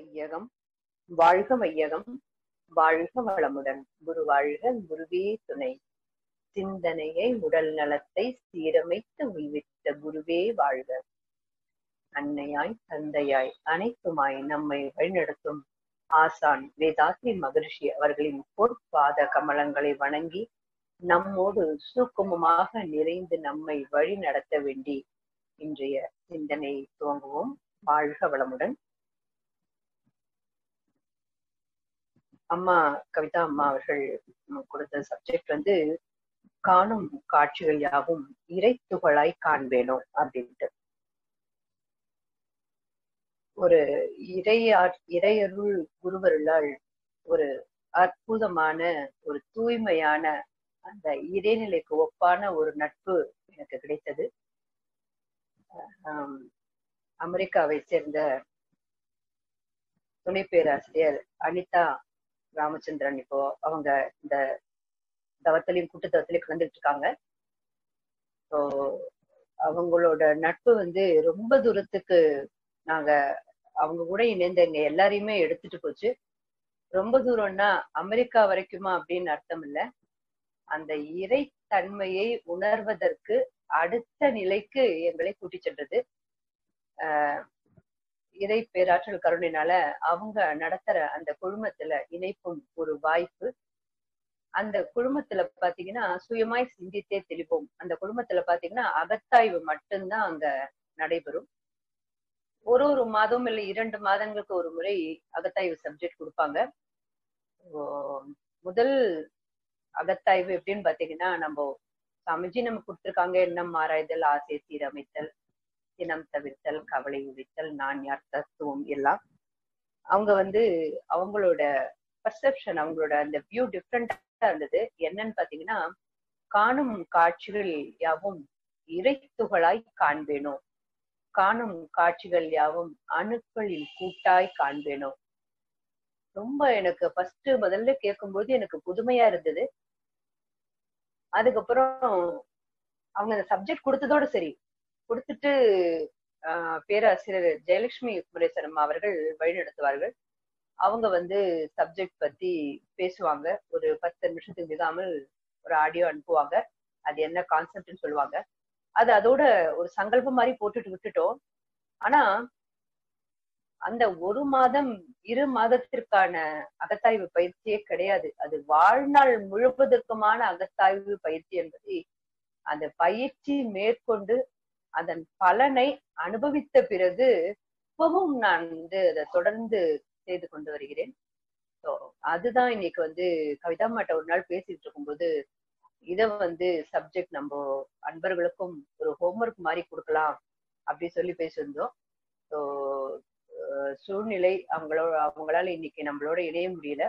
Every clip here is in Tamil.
வையகம் வாழ்க வையகம் வாழ்க வளமுடன் குரு வாழ்க குருவே துணை சிந்தனையை உடல் நலத்தை சீரமைத்து உய்வித்த குருவே வாழ்க அன்னையாய் தந்தையாய் அனைத்துமாய் நம்மை வழிநடத்தும் ஆசான் வேதாத்ரி மகரிஷி அவர்களின் பொற்பாத கமலங்களை வணங்கி நம்மோடு சுக்குமமாக நிறைந்து நம்மை வழி நடத்த வேண்டி இன்றைய சிந்தனையை துவங்குவோம் வாழ்க வளமுடன் அம்மா கவிதா அம்மா அவர்கள் கொடுத்த சப்ஜெக்ட் வந்து காணும் காட்சிகள் யாவும் இறைத்துகளாய் காண்பேனோ அப்படின்ட்டு ஒரு இறையார் இறையருள் குருவருளால் ஒரு அற்புதமான ஒரு தூய்மையான அந்த இறைநிலைக்கு ஒப்பான ஒரு நட்பு எனக்கு கிடைத்தது அமெரிக்காவை சேர்ந்த துணை பேராசிரியர் அனிதா ராமச்சந்திரன் இப்போ அவங்க இந்த தவத்திலையும் கூட்டு தவத்திலையும் கலந்துட்டு இருக்காங்க ஸோ அவங்களோட நட்பு வந்து ரொம்ப தூரத்துக்கு நாங்க அவங்க கூட இணைந்த எங்க எல்லாரையுமே எடுத்துட்டு போச்சு ரொம்ப தூரம்னா அமெரிக்கா வரைக்குமா அப்படின்னு அர்த்தம் இல்ல அந்த இறை தன்மையை உணர்வதற்கு அடுத்த நிலைக்கு எங்களை கூட்டி சென்றது ஆஹ் இறை பேராற்றல் கருணைனால அவங்க நடத்துற அந்த குழுமத்துல இணைப்பும் ஒரு வாய்ப்பு அந்த குழுமத்துல பாத்தீங்கன்னா சுயமாய் சிந்தித்தே தெளிப்போம் அந்த குழுமத்துல பாத்தீங்கன்னா அகத்தாய்வு மட்டும்தான் அங்க நடைபெறும் ஒரு ஒரு மாதம் இல்லை இரண்டு மாதங்களுக்கு ஒரு முறை அகத்தாய்வு சப்ஜெக்ட் கொடுப்பாங்க முதல் அகத்தாய்வு எப்படின்னு பாத்தீங்கன்னா நம்ம சமைச்சு நம்ம கொடுத்துருக்காங்க எண்ணம் ஆராய்தல் ஆசை சீரமைத்தல் சினம் தவிர்த்தல் கவலை உழித்தல் நான் யார் தத்துவம் எல்லாம் அவங்க வந்து அவங்களோட பர்செப்ஷன் அவங்களோட அந்த வியூ டிஃப்ரெண்டா இருந்தது என்னன்னு பாத்தீங்கன்னா காணும் காட்சிகள் யாவும் இறைத்துகளாய் காண்பேனோ காணும் காட்சிகள் யாவும் அணுக்களின் கூட்டாய் காண்பேனோ ரொம்ப எனக்கு ஃபர்ஸ்ட் முதல்ல கேட்கும்போது எனக்கு புதுமையா இருந்தது அதுக்கப்புறம் அவங்க அந்த சப்ஜெக்ட் கொடுத்ததோட சரி கொடுத்துட்டு பேராசிரியர் ஜெயலட்சுமி குமரேசனம் அவர்கள் வழிநடத்துவார்கள் அவங்க வந்து சப்ஜெக்ட் பத்தி பேசுவாங்க ஒரு பத்து நிமிஷத்துக்கு மிகாமல் ஒரு ஆடியோ அனுப்புவாங்க அது என்ன கான்செப்ட்னு சொல்லுவாங்க அது அதோட ஒரு சங்கல்பம் மாதிரி போட்டுட்டு விட்டுட்டோம் ஆனா அந்த ஒரு மாதம் இரு மாதத்திற்கான அகத்தாய்வு பயிற்சியே கிடையாது அது வாழ்நாள் முழுவதற்குமான அகத்தாய்வு பயிற்சி என்பதை அந்த பயிற்சி மேற்கொண்டு அதன் பலனை அனுபவித்த பிறகு இப்பவும் நான் வந்து அதை தொடர்ந்து செய்து கொண்டு வருகிறேன் ஸோ அதுதான் இன்னைக்கு வந்து கவிதா மாட்ட ஒரு நாள் பேசிட்டு இருக்கும்போது இத வந்து சப்ஜெக்ட் நம்ம அன்பர்களுக்கும் ஒரு ஹோம்ஒர்க் மாதிரி கொடுக்கலாம் அப்படி சொல்லி பேசியிருந்தோம் ஸோ சூழ்நிலை அவங்களோட அவங்களால இன்னைக்கு நம்மளோட இணைய முடியல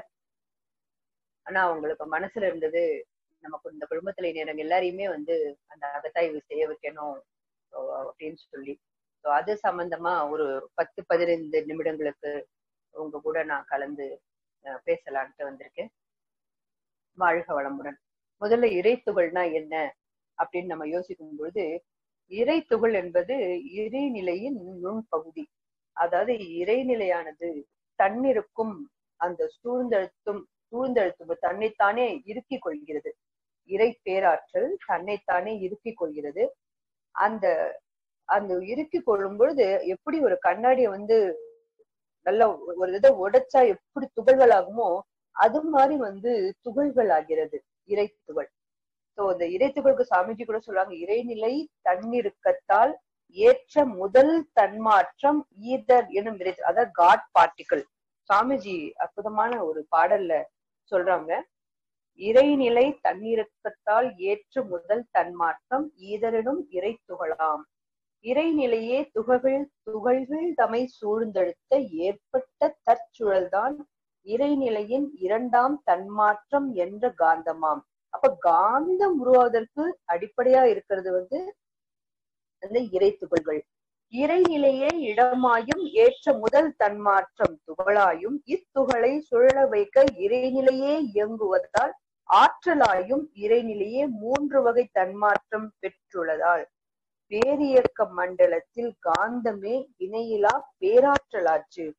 ஆனா அவங்களுக்கு மனசுல இருந்தது நமக்கு இந்த குடும்பத்துல இணையவங்க எல்லாரையுமே வந்து அந்த அகத்தாய்வு செய்ய வைக்கணும் அப்படின்னு சொல்லி ஸோ அது சம்பந்தமா ஒரு பத்து பதினைந்து நிமிடங்களுக்கு உங்க கூட நான் கலந்து பேசலான்ட்டு வந்திருக்கேன் வாழ்க வளமுடன் முதல்ல இறைத்துகள்னா என்ன அப்படின்னு நம்ம யோசிக்கும் பொழுது இறைத்துகள் என்பது இறைநிலையின் நுண்பகுதி அதாவது இறைநிலையானது தன்னிருக்கும் அந்த சூழ்ந்தழுத்தும் சூழ்ந்தழுத்தும் தன்னைத்தானே இறுக்கிக் கொள்கிறது இறை பேராற்றல் தன்னைத்தானே இறுக்கிக் கொள்கிறது அந்த அந்த இறுக்கி கொள்ளும் பொழுது எப்படி ஒரு கண்ணாடியை வந்து நல்ல ஒரு இதை உடைச்சா எப்படி துகள்கள் ஆகுமோ அது மாதிரி வந்து துகள்கள் ஆகிறது இறை துகள் சோ இந்த இறைத்துகளுக்கு சாமிஜி கூட சொல்லுவாங்க இறைநிலை தன்னிருக்கத்தால் ஏற்ற முதல் தன்மாற்றம் ஈதர் எனும் இறை அதாவது காட் பார்ட்டிகள் சாமிஜி அற்புதமான ஒரு பாடல்ல சொல்றாங்க இறைநிலை தன்னிருக்கத்தால் ஏற்ற முதல் தன்மாற்றம் ஈதரனும் இறை துகளாம் இறைநிலையே துகள்கள் துகள்கள் தமை சூழ்ந்தெடுத்த ஏற்பட்ட தற்சுழல்தான் இறைநிலையின் இரண்டாம் தன்மாற்றம் என்ற காந்தமாம் அப்ப காந்தம் உருவாவதற்கு அடிப்படையா இருக்கிறது வந்து அந்த இறை துகள்கள் இறைநிலையே இடமாயும் ஏற்ற முதல் தன்மாற்றம் துகளாயும் இத்துகளை சுழல வைக்க இறைநிலையே இயங்குவதால் ஆற்றலாயும் இறைநிலையே மூன்று வகை தன்மாற்றம் பெற்றுள்ளதால் பேரியக்க மண்டலத்தில் காந்தமே இணையிலா பேராற்றலாச்சு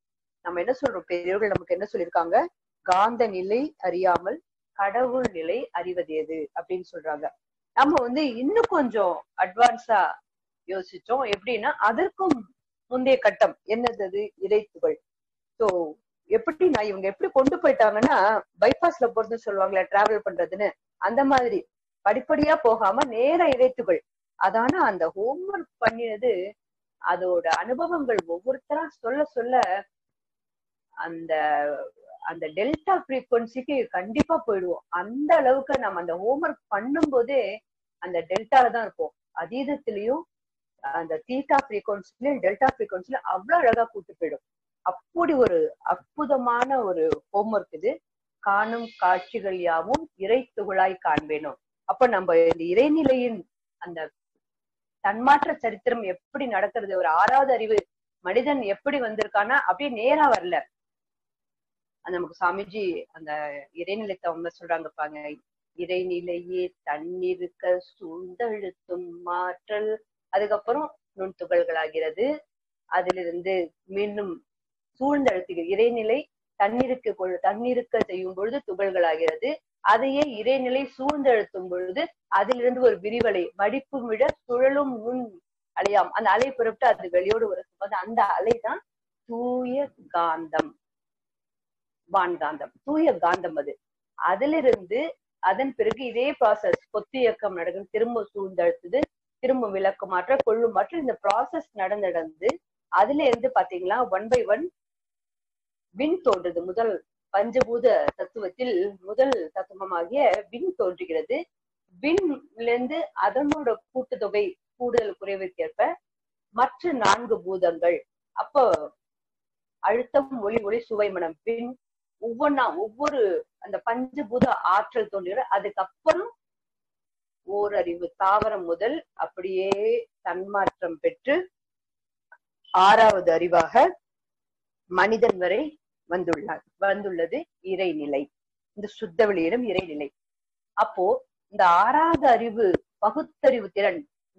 நம்ம என்ன சொல்றோம் பெரியவர்கள் நமக்கு என்ன சொல்லியிருக்காங்க காந்த நிலை அறியாமல் கடவுள் நிலை அறிவது எது அப்படின்னு சொல்றாங்க நம்ம வந்து இன்னும் கொஞ்சம் அட்வான்ஸா யோசிச்சோம் எப்படின்னா அதற்கும் முந்தைய கட்டம் என்னது அது இறைத்துகள் சோ எப்படி நான் இவங்க எப்படி கொண்டு போயிட்டாங்கன்னா பைபாஸ்ல போறதுன்னு சொல்லுவாங்களே டிராவல் பண்றதுன்னு அந்த மாதிரி படிப்படியா போகாம நேர இறைத்துகள் அதான அந்த ஹோம்ஒர்க் பண்ணினது அதோட அனுபவங்கள் ஒவ்வொருத்தரா சொல்ல சொல்ல அந்த அந்த டெல்டா ஃப்ரீக்வன்சிக்கு கண்டிப்பா போயிடுவோம் அந்த அளவுக்கு நம்ம அந்த ஹோம்ஒர்க் பண்ணும் போதே அந்த டெல்டால தான் இருப்போம் அதீதத்திலையும் அந்த தீட்டா ஃப்ரீக்வன்சிலையும் டெல்டா ஃப்ரீக்வன்சிலையும் அவ்வளவு அழகா கூட்டு போயிடும் அப்படி ஒரு அற்புதமான ஒரு ஹோம்ஒர்க் இது காணும் காட்சிகள் யாவும் இறை துகளாய் காண்பேனும் அப்ப நம்ம இந்த இறைநிலையின் அந்த தன்மாற்ற சரித்திரம் எப்படி நடக்கிறது ஒரு ஆறாவது அறிவு மனிதன் எப்படி வந்திருக்கானா அப்படியே நேரா வரல அது நமக்கு சாமிஜி அந்த இறைநிலைத்தை அவங்க சொல்றாங்க பாங்க இறைநிலையே தன்னிருக்க சூழ்ந்தழுத்தும் மாற்றல் அதுக்கப்புறம் நுண்துகள்களாகிறது அதிலிருந்து மீண்டும் சூழ்ந்தழுத்துக இறைநிலை தண்ணீருக்கு கொள் தண்ணீருக்க செய்யும் பொழுது துகள்களாகிறது அதையே இறைநிலை சூழ்ந்தழுத்தும் பொழுது அதிலிருந்து ஒரு விரிவலை மடிப்பு விட சுழலும் நுண் அலையாம் அந்த அலை புறப்பட்டு அது வெளியோடு வரும்போது அந்த அலை தான் தூய காந்தம் வான்காந்தம் தூய காந்தம் அது அதிலிருந்து அதன் பிறகு இதே ப்ராசஸ் கொத்து இயக்கம் நடக்கும் திரும்ப சூழ்ந்தழுத்துது திரும்ப விளக்கு மாற்ற கொள்ளு மாற்ற இந்த ப்ராசஸ் நடந்து நடந்து அதுல இருந்து பாத்தீங்களா ஒன் பை ஒன் விண் தோன்றுது முதல் பஞ்சபூத தத்துவத்தில் முதல் தத்துவமாகிய விண் தோன்றுகிறது விண்ல இருந்து அதனோட கூட்டுத்தொகை கூடுதல் குறைவிற்கேற்ப மற்ற நான்கு பூதங்கள் அப்போ அழுத்தம் ஒளி ஒளி சுவை மனம் விண் ஒவ்வொன்னா ஒவ்வொரு அந்த பஞ்சபூத ஆற்றல் தோன்றுகிற அதுக்கப்புறம் ஓரறிவு தாவரம் முதல் அப்படியே தன்மாற்றம் பெற்று ஆறாவது அறிவாக மனிதன் வரை வந்துள்ளார் வந்துள்ளது இறைநிலை இந்த சுத்த வெளியிடம் இறைநிலை அப்போ இந்த ஆறாவது அறிவு பகுத்தறிவு திறன்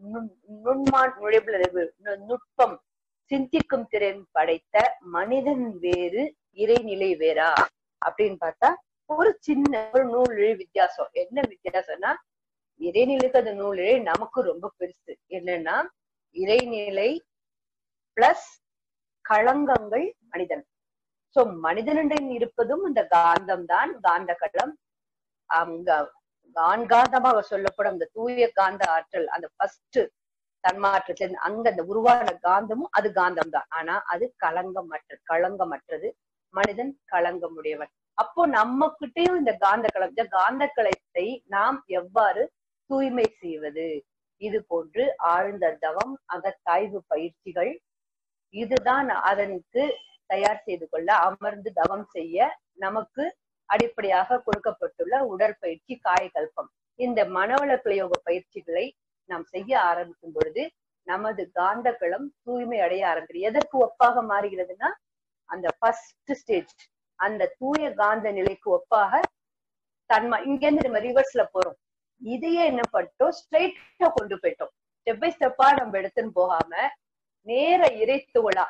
நுண்மான் நுழைவுணர்வு நுட்பம் சிந்திக்கும் திறன் படைத்த மனிதன் வேறு இறைநிலை வேறா அப்படின்னு பார்த்தா ஒரு சின்ன ஒரு நூலிழை வித்தியாசம் என்ன வித்தியாசம்னா இறைநிலைக்கு அந்த நூலிழை நமக்கு ரொம்ப பெருசு என்னன்னா இறைநிலை பிளஸ் களங்கங்கள் மனிதன் சோ மனிதனிடம் இருப்பதும் இந்த காந்தம் தான் காந்த களம் அங்க ஆண்காந்தமாக சொல்லப்படும் அந்த தூய காந்த ஆற்றல் அந்த ஃபர்ஸ்ட் தன்மாற்றத்தில் அங்க அந்த உருவான காந்தமும் அது காந்தம் தான் ஆனா அது களங்கமற்றது களங்கமற்றது மனிதன் களங்கமுடையவன் அப்போ நம்ம கிட்டயும் இந்த காந்த களம் இந்த காந்த களத்தை நாம் எவ்வாறு தூய்மை செய்வது இது போன்று ஆழ்ந்த தவம் அகத்தாய்வு பயிற்சிகள் இதுதான் அதனுக்கு தயார் செய்து கொள்ள அமர்ந்து தவம் செய்ய நமக்கு அடிப்படையாக கொடுக்கப்பட்டுள்ள உடற்பயிற்சி காயகல்பம் இந்த மனவள பிரயோக பயிற்சிகளை நாம் செய்ய ஆரம்பிக்கும் பொழுது நமது காந்தக்களம் தூய்மை அடைய ஆரம்பிக்கிறது எதற்கு ஒப்பாக மாறுகிறதுனா அந்த ஃபர்ஸ்ட் ஸ்டேஜ் அந்த தூய காந்த நிலைக்கு ஒப்பாக தன்மா இங்க இருந்து நம்ம ரிவர்ஸ்ல போறோம் இதையே என்ன பண்ணிட்டோம் ஸ்ட்ரைட்டா கொண்டு போயிட்டோம் ஸ்டெப் பை ஸ்டெப்பா நம்ம எடுத்துன்னு போகாம நேர இறைத்துகளா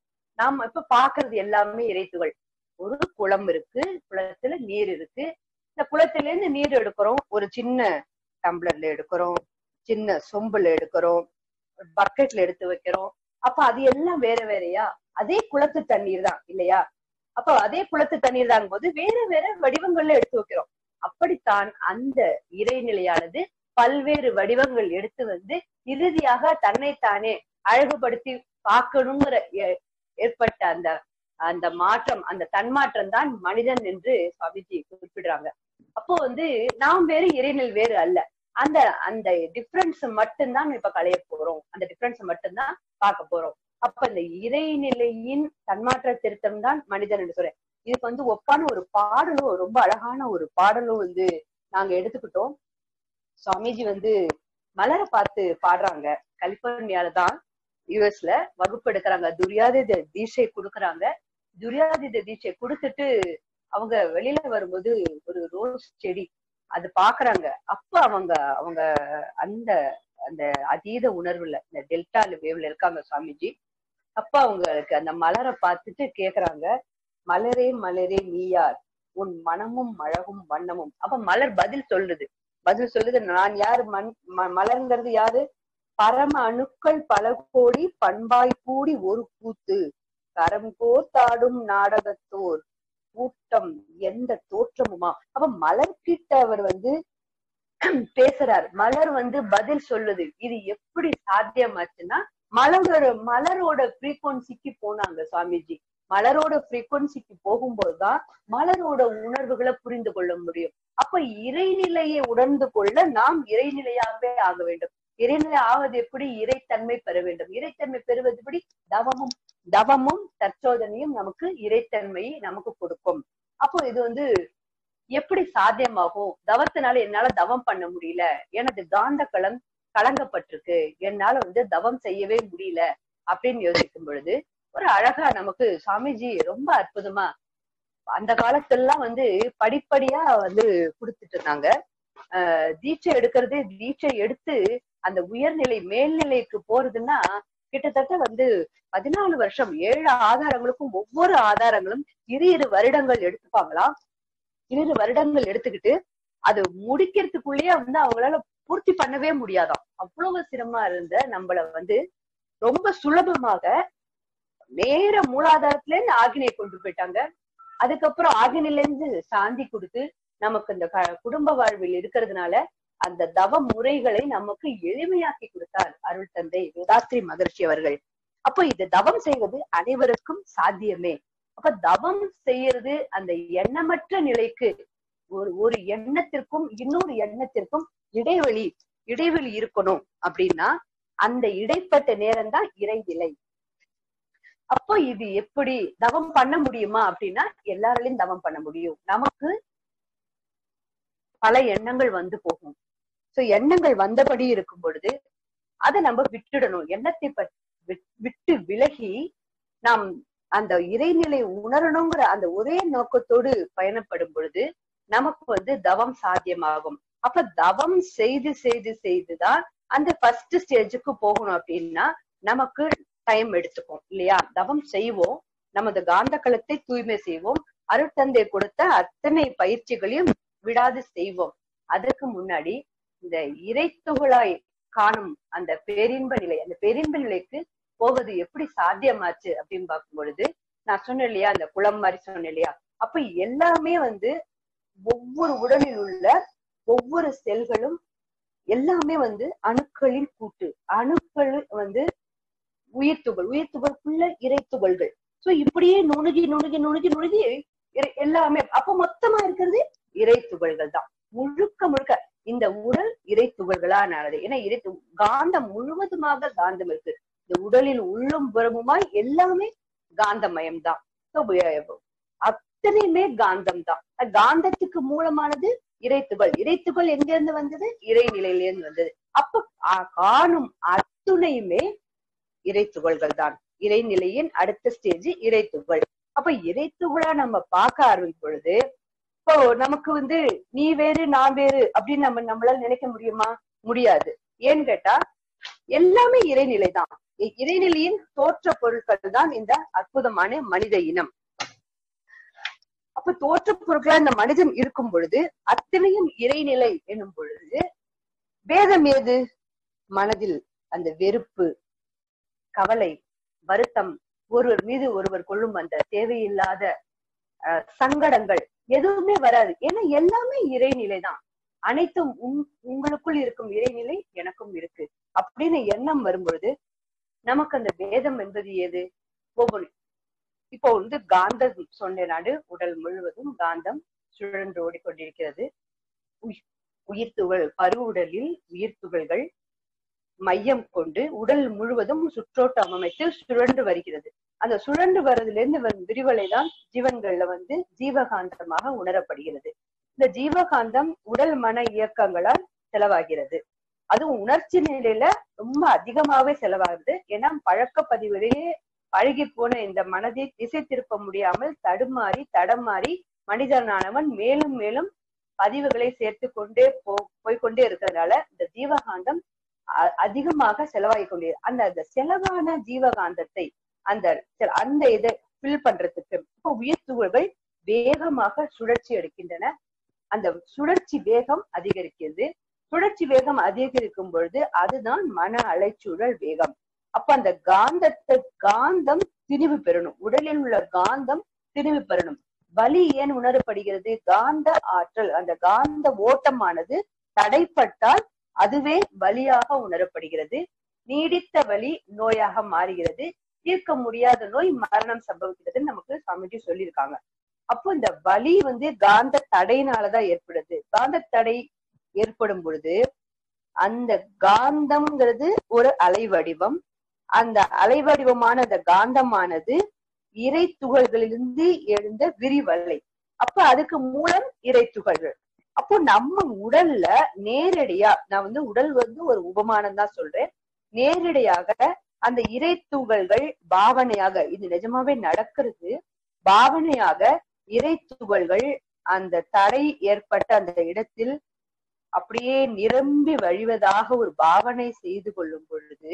நாம இப்ப பாக்குறது எல்லாமே இறைத்துகள் ஒரு குளம் இருக்கு குளத்துல நீர் இருக்கு இந்த குளத்துல இருந்து நீர் எடுக்கிறோம் ஒரு சின்ன டம்ளர்ல எடுக்கிறோம் சின்ன சொம்புல எடுக்கிறோம் பக்கெட்ல எடுத்து வைக்கிறோம் அப்ப அது எல்லாம் வேற வேறையா அதே குளத்து தண்ணீர் தான் இல்லையா அப்ப அதே குளத்து தண்ணீர் தான் போது வேற வேற வடிவங்கள்ல எடுத்து வைக்கிறோம் அப்படித்தான் அந்த இறைநிலையானது பல்வேறு வடிவங்கள் எடுத்து வந்து இறுதியாக தன்னைத்தானே அழகுபடுத்தி பார்க்கணுங்கிற ஏற்பட்ட அந்த அந்த மாற்றம் அந்த தன்மாற்றம் தான் மனிதன் என்று சுவாமிஜி குறிப்பிடுறாங்க அப்போ வந்து நாம் வேறு இறைநிலை வேறு அல்ல அந்த அந்த டிஃபரன்ஸ் மட்டும்தான் இப்ப களைய போறோம் அந்த டிஃபரன்ஸ் மட்டும்தான் பார்க்க போறோம் அப்ப இந்த இறைநிலையின் தன்மாற்ற திருத்தம் தான் மனிதன் என்று சொல்றேன் இதுக்கு வந்து ஒப்பான ஒரு பாடலும் ரொம்ப அழகான ஒரு பாடலும் வந்து நாங்க எடுத்துக்கிட்டோம் சுவாமிஜி வந்து மலரை பார்த்து பாடுறாங்க கலிபோர்னியால தான் யூஎஸ்ல வகுப்பு எடுக்கிறாங்க துரியாதித தீட்சை கொடுக்கறாங்க துரியாதித தீட்சை கொடுத்துட்டு அவங்க வெளியில வரும்போது ஒரு ரோஸ் செடி அது பாக்குறாங்க அப்ப அவங்க அவங்க அந்த அந்த அதீத உணர்வுல இந்த டெல்டா வேவ்ல இருக்காங்க சுவாமிஜி அப்ப அவங்களுக்கு அந்த மலரை பார்த்துட்டு கேக்குறாங்க மலரே மலரே நீ யார் உன் மனமும் அழகும் வண்ணமும் அப்ப மலர் பதில் சொல்லுது பதில் சொல்லுது நான் யாரு மண் ம- மலர்ங்கிறது யாரு பரம அணுக்கள் பல கோடி பண்பாய் கூடி ஒரு கூத்து கரம் கோத்தாடும் நாடகத்தோர் கூட்டம் எந்த தோற்றமுமா அப்ப மலர் கிட்ட அவர் வந்து பேசுறார் மலர் வந்து பதில் சொல்லுது இது எப்படி சாத்தியமாச்சுன்னா மலரோட மலரோட ஃப்ரீக்வன்சிக்கு போனாங்க சுவாமிஜி மலரோட ஃப்ரீக்வன்சிக்கு போகும்போதுதான் மலரோட உணர்வுகளை புரிந்து கொள்ள முடியும் அப்ப இறைநிலையை உணர்ந்து கொள்ள நாம் இறைநிலையாகவே ஆக வேண்டும் இறைநிலை ஆவது எப்படி இறைத்தன்மை பெற வேண்டும் இறைத்தன்மை பெறுவது எப்படி தவமும் தவமும் தற்சோதனையும் நமக்கு இறைத்தன்மையை நமக்கு கொடுக்கும் அப்போ இது வந்து எப்படி சாத்தியமாகும் தவத்தினால என்னால தவம் பண்ண முடியல எனது காந்த களம் கலங்கப்பட்டிருக்கு என்னால வந்து தவம் செய்யவே முடியல அப்படின்னு யோசிக்கும் பொழுது ஒரு அழகா நமக்கு சுவாமிஜி ரொம்ப அற்புதமா அந்த காலத்துலலாம் வந்து படிப்படியா வந்து கொடுத்துட்டு இருந்தாங்க ஆஹ் தீட்சை எடுக்கிறது தீட்சை எடுத்து அந்த உயர்நிலை மேல்நிலைக்கு போறதுன்னா கிட்டத்தட்ட வந்து பதினாலு வருஷம் ஏழு ஆதாரங்களுக்கும் ஒவ்வொரு ஆதாரங்களும் இரு இரு வருடங்கள் எடுத்துப்பாங்களாம் இரு வருடங்கள் எடுத்துக்கிட்டு அது முடிக்கிறதுக்குள்ளேயே வந்து அவங்களால பூர்த்தி பண்ணவே முடியாதாம் அவ்வளவு சிரமமா இருந்த நம்மள வந்து ரொம்ப சுலபமாக நேர மூலாதாரத்துல இருந்து ஆகினை கொண்டு போயிட்டாங்க அதுக்கப்புறம் ஆகினில இருந்து சாந்தி கொடுத்து நமக்கு இந்த க- குடும்ப வாழ்வில் இருக்கிறதுனால அந்த தவ முறைகளை நமக்கு எளிமையாக்கி கொடுத்தார் அருள் தந்தை வேதாத்ரி மகர்ஷி அவர்கள் அப்போ இது தவம் செய்வது அனைவருக்கும் சாத்தியமே அப்ப தவம் செய்யறது அந்த எண்ணமற்ற நிலைக்கு ஒரு ஒரு எண்ணத்திற்கும் இன்னொரு எண்ணத்திற்கும் இடைவெளி இடைவெளி இருக்கணும் அப்படின்னா அந்த இடைப்பட்ட நேரம் தான் இறைநிலை அப்போ இது எப்படி தவம் பண்ண முடியுமா அப்படின்னா எல்லாராலையும் தவம் பண்ண முடியும் நமக்கு பல எண்ணங்கள் வந்து போகும் சோ எண்ணங்கள் வந்தபடி இருக்கும் பொழுது அதை நம்ம விட்டுடணும் எண்ணத்தை ப- விட்- விட்டு விலகி நாம் அந்த இறைநிலை உணரணுங்கிற அந்த ஒரே நோக்கத்தோடு பயணப்படும் பொழுது நமக்கு வந்து தவம் சாத்தியமாகும் அப்ப தவம் செய்து செய்து செய்துதான் அந்த ஃபர்ஸ்ட் ஸ்டேஜுக்கு போகணும் அப்படின்னா நமக்கு டைம் எடுத்துக்கும் இல்லையா தவம் செய்வோம் நமது காந்த களத்தை தூய்மை செய்வோம் அருட்தந்தை கொடுத்த அத்தனை பயிற்சிகளையும் விடாது செய்வோம் அதற்கு முன்னாடி இந்த இறைத்துகளாய் காணும் அந்த பேரின்ப நிலை அந்த பேரின்ப நிலைக்கு போவது எப்படி சாத்தியமாச்சு அப்படின்னு பார்க்கும் பொழுது நான் சொன்னேன் இல்லையா அந்த குளம் மாதிரி சொன்னேன் இல்லையா அப்ப எல்லாமே வந்து ஒவ்வொரு உடலில் உள்ள ஒவ்வொரு செல்களும் எல்லாமே வந்து அணுக்களின் கூட்டு அணுக்கள் வந்து உயிர்த்துகள் உயிர்த்துகளுக்குள்ள இறைத்துகள்கள் சோ இப்படியே நுணுகி நுணுகி நுணுகி நுணுகி இறை- எல்லாமே அப்ப மொத்தமா இருக்கிறது இறை துகள்கள் தான் முழுக்க முழுக்க இந்த உடல் இறை துகள்களானது ஏன்னா இறை து- காந்தம் முழுவதுமாக காந்தம் இருக்கு இந்த உடலில் உள்ளும் புறமுமாய் எல்லாமே காந்தமயம் தான் So, we- அத்தனையுமே காந்தம் தான் காந்தத்துக்கு மூலமானது இறைத்துகள் இறைத்துகள் எங்க இருந்து வந்தது இறைநிலையில இருந்து வந்தது அப்ப ஆ- காணும் அத்துணையுமே இறைத்துகள்கள் தான் இறைநிலையின் அடுத்த ஸ்டேஜ் இறைத்துகள் அப்ப இறைத்துகளா நம்ம பார்க்க ஆரம்பிக்கும் பொழுது இப்போ நமக்கு வந்து நீ வேறு நான் வேறு அப்படின்னு நம்ம நம்மளால நினைக்க முடியுமா முடியாது ஏன்னு கேட்டா எல்லாமே இறைநிலை தான் இ- இறைநிலையின் தோற்ற பொருட்கள் தான் இந்த அற்புதமான மனித இனம் அப்ப தோற்ற பொருட்களா இந்த மனிதன் இருக்கும் பொழுது அத்தனையும் இறைநிலை எனும் பொழுது வேதம் ஏது மனதில் அந்த வெறுப்பு கவலை வருத்தம் ஒருவர் மீது ஒருவர் கொள்ளும் அந்த தேவையில்லாத அஹ், சங்கடங்கள் எதுவுமே வராது ஏன்னா எல்லாமே இறைநிலை தான் அனைத்தும் உங்- உங்களுக்குள் இருக்கும் இறைநிலை எனக்கும் இருக்கு அப்படின்னு எண்ணம் வரும்பொழுது நமக்கு அந்த வேதம் என்பது ஏது ஒவ்வொரு இப்போ வந்து காந்தம் சொன்ன நாடு உடல் முழுவதும் காந்தம் சுழன்று ஓடிக்கொண்டிருக்கிறது உய்- உயிர்த்துகள் பருவுடலில் உயிர்த்துகள்கள் மையம் கொண்டு உடல் முழுவதும் சுற்றோட்டம் அமைத்து சுழன்று வருகிறது அந்த சுழன்று வர்றதுல இருந்து வரும் விரிவலை தான் ஜீவன்கள்ல வந்து ஜீவகாந்தமாக உணரப்படுகிறது இந்த ஜீவகாந்தம் உடல் மன இயக்கங்களால் செலவாகிறது அதுவும் உணர்ச்சி நிலையில ரொம்ப அதிகமாவே செலவாகுது ஏன்னா பழக்க பதிவிலேயே பழகி போன இந்த மனதை திசை திருப்ப முடியாமல் தடுமாறி தடமாறி மனிதனானவன் மேலும் மேலும் பதிவுகளை சேர்த்து கொண்டே போ போய்க்கொண்டே இருக்கிறதுனால இந்த ஜீவகாந்தம் அ- அதிகமாக செலவாகி கொண்டே அந்த அந்த செலவான ஜீவகாந்தத்தை அந்த சரி, அந்த இதை ஃபில் பண்றதுக்கு இப்போ உயிர் துகள்கள் வேகமாக சுழற்சி எடுக்கின்றன அந்த சுழற்சி வேகம் அதிகரிக்கிறது சுழற்சி வேகம் அதிகரிக்கும் பொழுது அதுதான் மன அலைச்சூழல் வேகம் அப்ப அந்த காந்தத்தை காந்தம் திணிவு பெறணும் உடலில் உள்ள காந்தம் திணிவு பெறணும் வலி ஏன் உணரப்படுகிறது காந்த ஆற்றல் அந்த காந்த ஓட்டமானது தடைப்பட்டால் அதுவே வலியாக உணரப்படுகிறது நீடித்த வலி நோயாக மாறுகிறது தீர்க்க முடியாத நோய் மரணம் சம்பவிக்கிறதுன்னு நமக்கு சாமிஜி சொல்லியிருக்காங்க அப்போ இந்த வலி வந்து காந்த தடையினாலதான் ஏற்படுது காந்த தடை ஏற்படும் பொழுது அந்த காந்தம்ங்கிறது ஒரு அலைவடிவம் அந்த அலைவடிவமான அந்த காந்தமானது இறை துகள்களிலிருந்து எழுந்த விரிவலை அப்ப அதுக்கு மூலம் இறை துகள்கள் அப்போ நம்ம உடல்ல நேரடியா நான் வந்து உடல் வந்து ஒரு உபமானம் தான் சொல்றேன் நேரடியாக அந்த இறை துகள்கள் பாவனையாக இது நிஜமாவே நடக்கிறது பாவனையாக இறை துகள்கள் அந்த தடை ஏற்பட்ட அந்த இடத்தில் அப்படியே நிரம்பி வழிவதாக ஒரு பாவனை செய்து கொள்ளும் பொழுது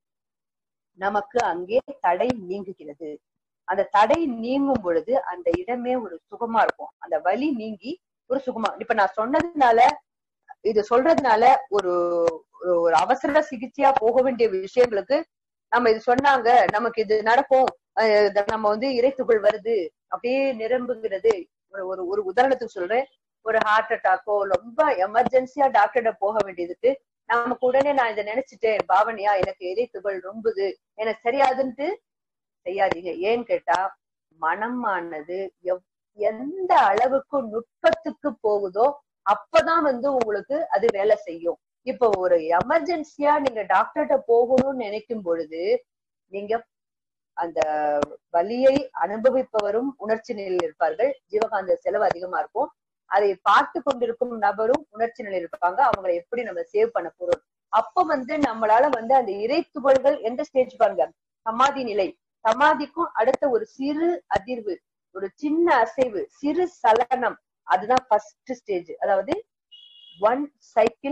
நமக்கு அங்கே தடை நீங்குகிறது அந்த தடை நீங்கும் பொழுது அந்த இடமே ஒரு சுகமா இருக்கும் அந்த வலி நீங்கி ஒரு சுகமா இப்ப நான் சொன்னதுனால இது சொல்றதுனால ஒரு ஒரு- ஒரு அவசர சிகிச்சையா போக வேண்டிய விஷயங்களுக்கு நம்ம இது சொன்னாங்க நமக்கு இது நடக்கும் அஹ் இத நம்ம வந்து இறைத்துகள் வருது அப்படியே நிரம்புகிறது ஒரு ஒரு ஒரு உதாரணத்துக்கு சொல்றேன் ஒரு ஹார்ட் அட்டாக்கோ ரொம்ப எமர்ஜென்சியா டாக்டர்கிட்ட போக வேண்டியதுக்கு நமக்கு உடனே நான் இதை நினைச்சிட்டேன் பாவனையா எனக்கு இறைத்துகள் ரொம்புது எனக்கு சரியாதுன்ட்டு செய்யாதீங்க ஏன்னு கேட்டா மனமானது எவ் எந்த அளவுக்கு நுட்பத்துக்கு போகுதோ அப்பதான் வந்து உங்களுக்கு அது வேலை செய்யும் இப்போ ஒரு எமர்ஜென்சியா நீங்க டாக்டர்கிட்ட போகணும்னு நினைக்கும் பொழுது நீங்க அந்த வலியை அனுபவிப்பவரும் உணர்ச்சி நிலையில் இருப்பார்கள் ஜீவகாந்த செலவு அதிகமா இருக்கும் அதை பார்த்து கொண்டிருக்கும் நபரும் உணர்ச்சி நிலையில் இருப்பாங்க அவங்களை எப்படி நம்ம சேவ் பண்ண போறோம் அப்ப வந்து நம்மளால வந்து அந்த இறை துகள்கள் எந்த ஸ்டேஜ் பாருங்க சமாதி நிலை சமாதிக்கும் அடுத்த ஒரு சிறு அதிர்வு ஒரு சின்ன அசைவு சிறு சலனம் அதுதான் ஃபர்ஸ்ட் ஸ்டேஜ் அதாவது ஒன் சைக்கிள்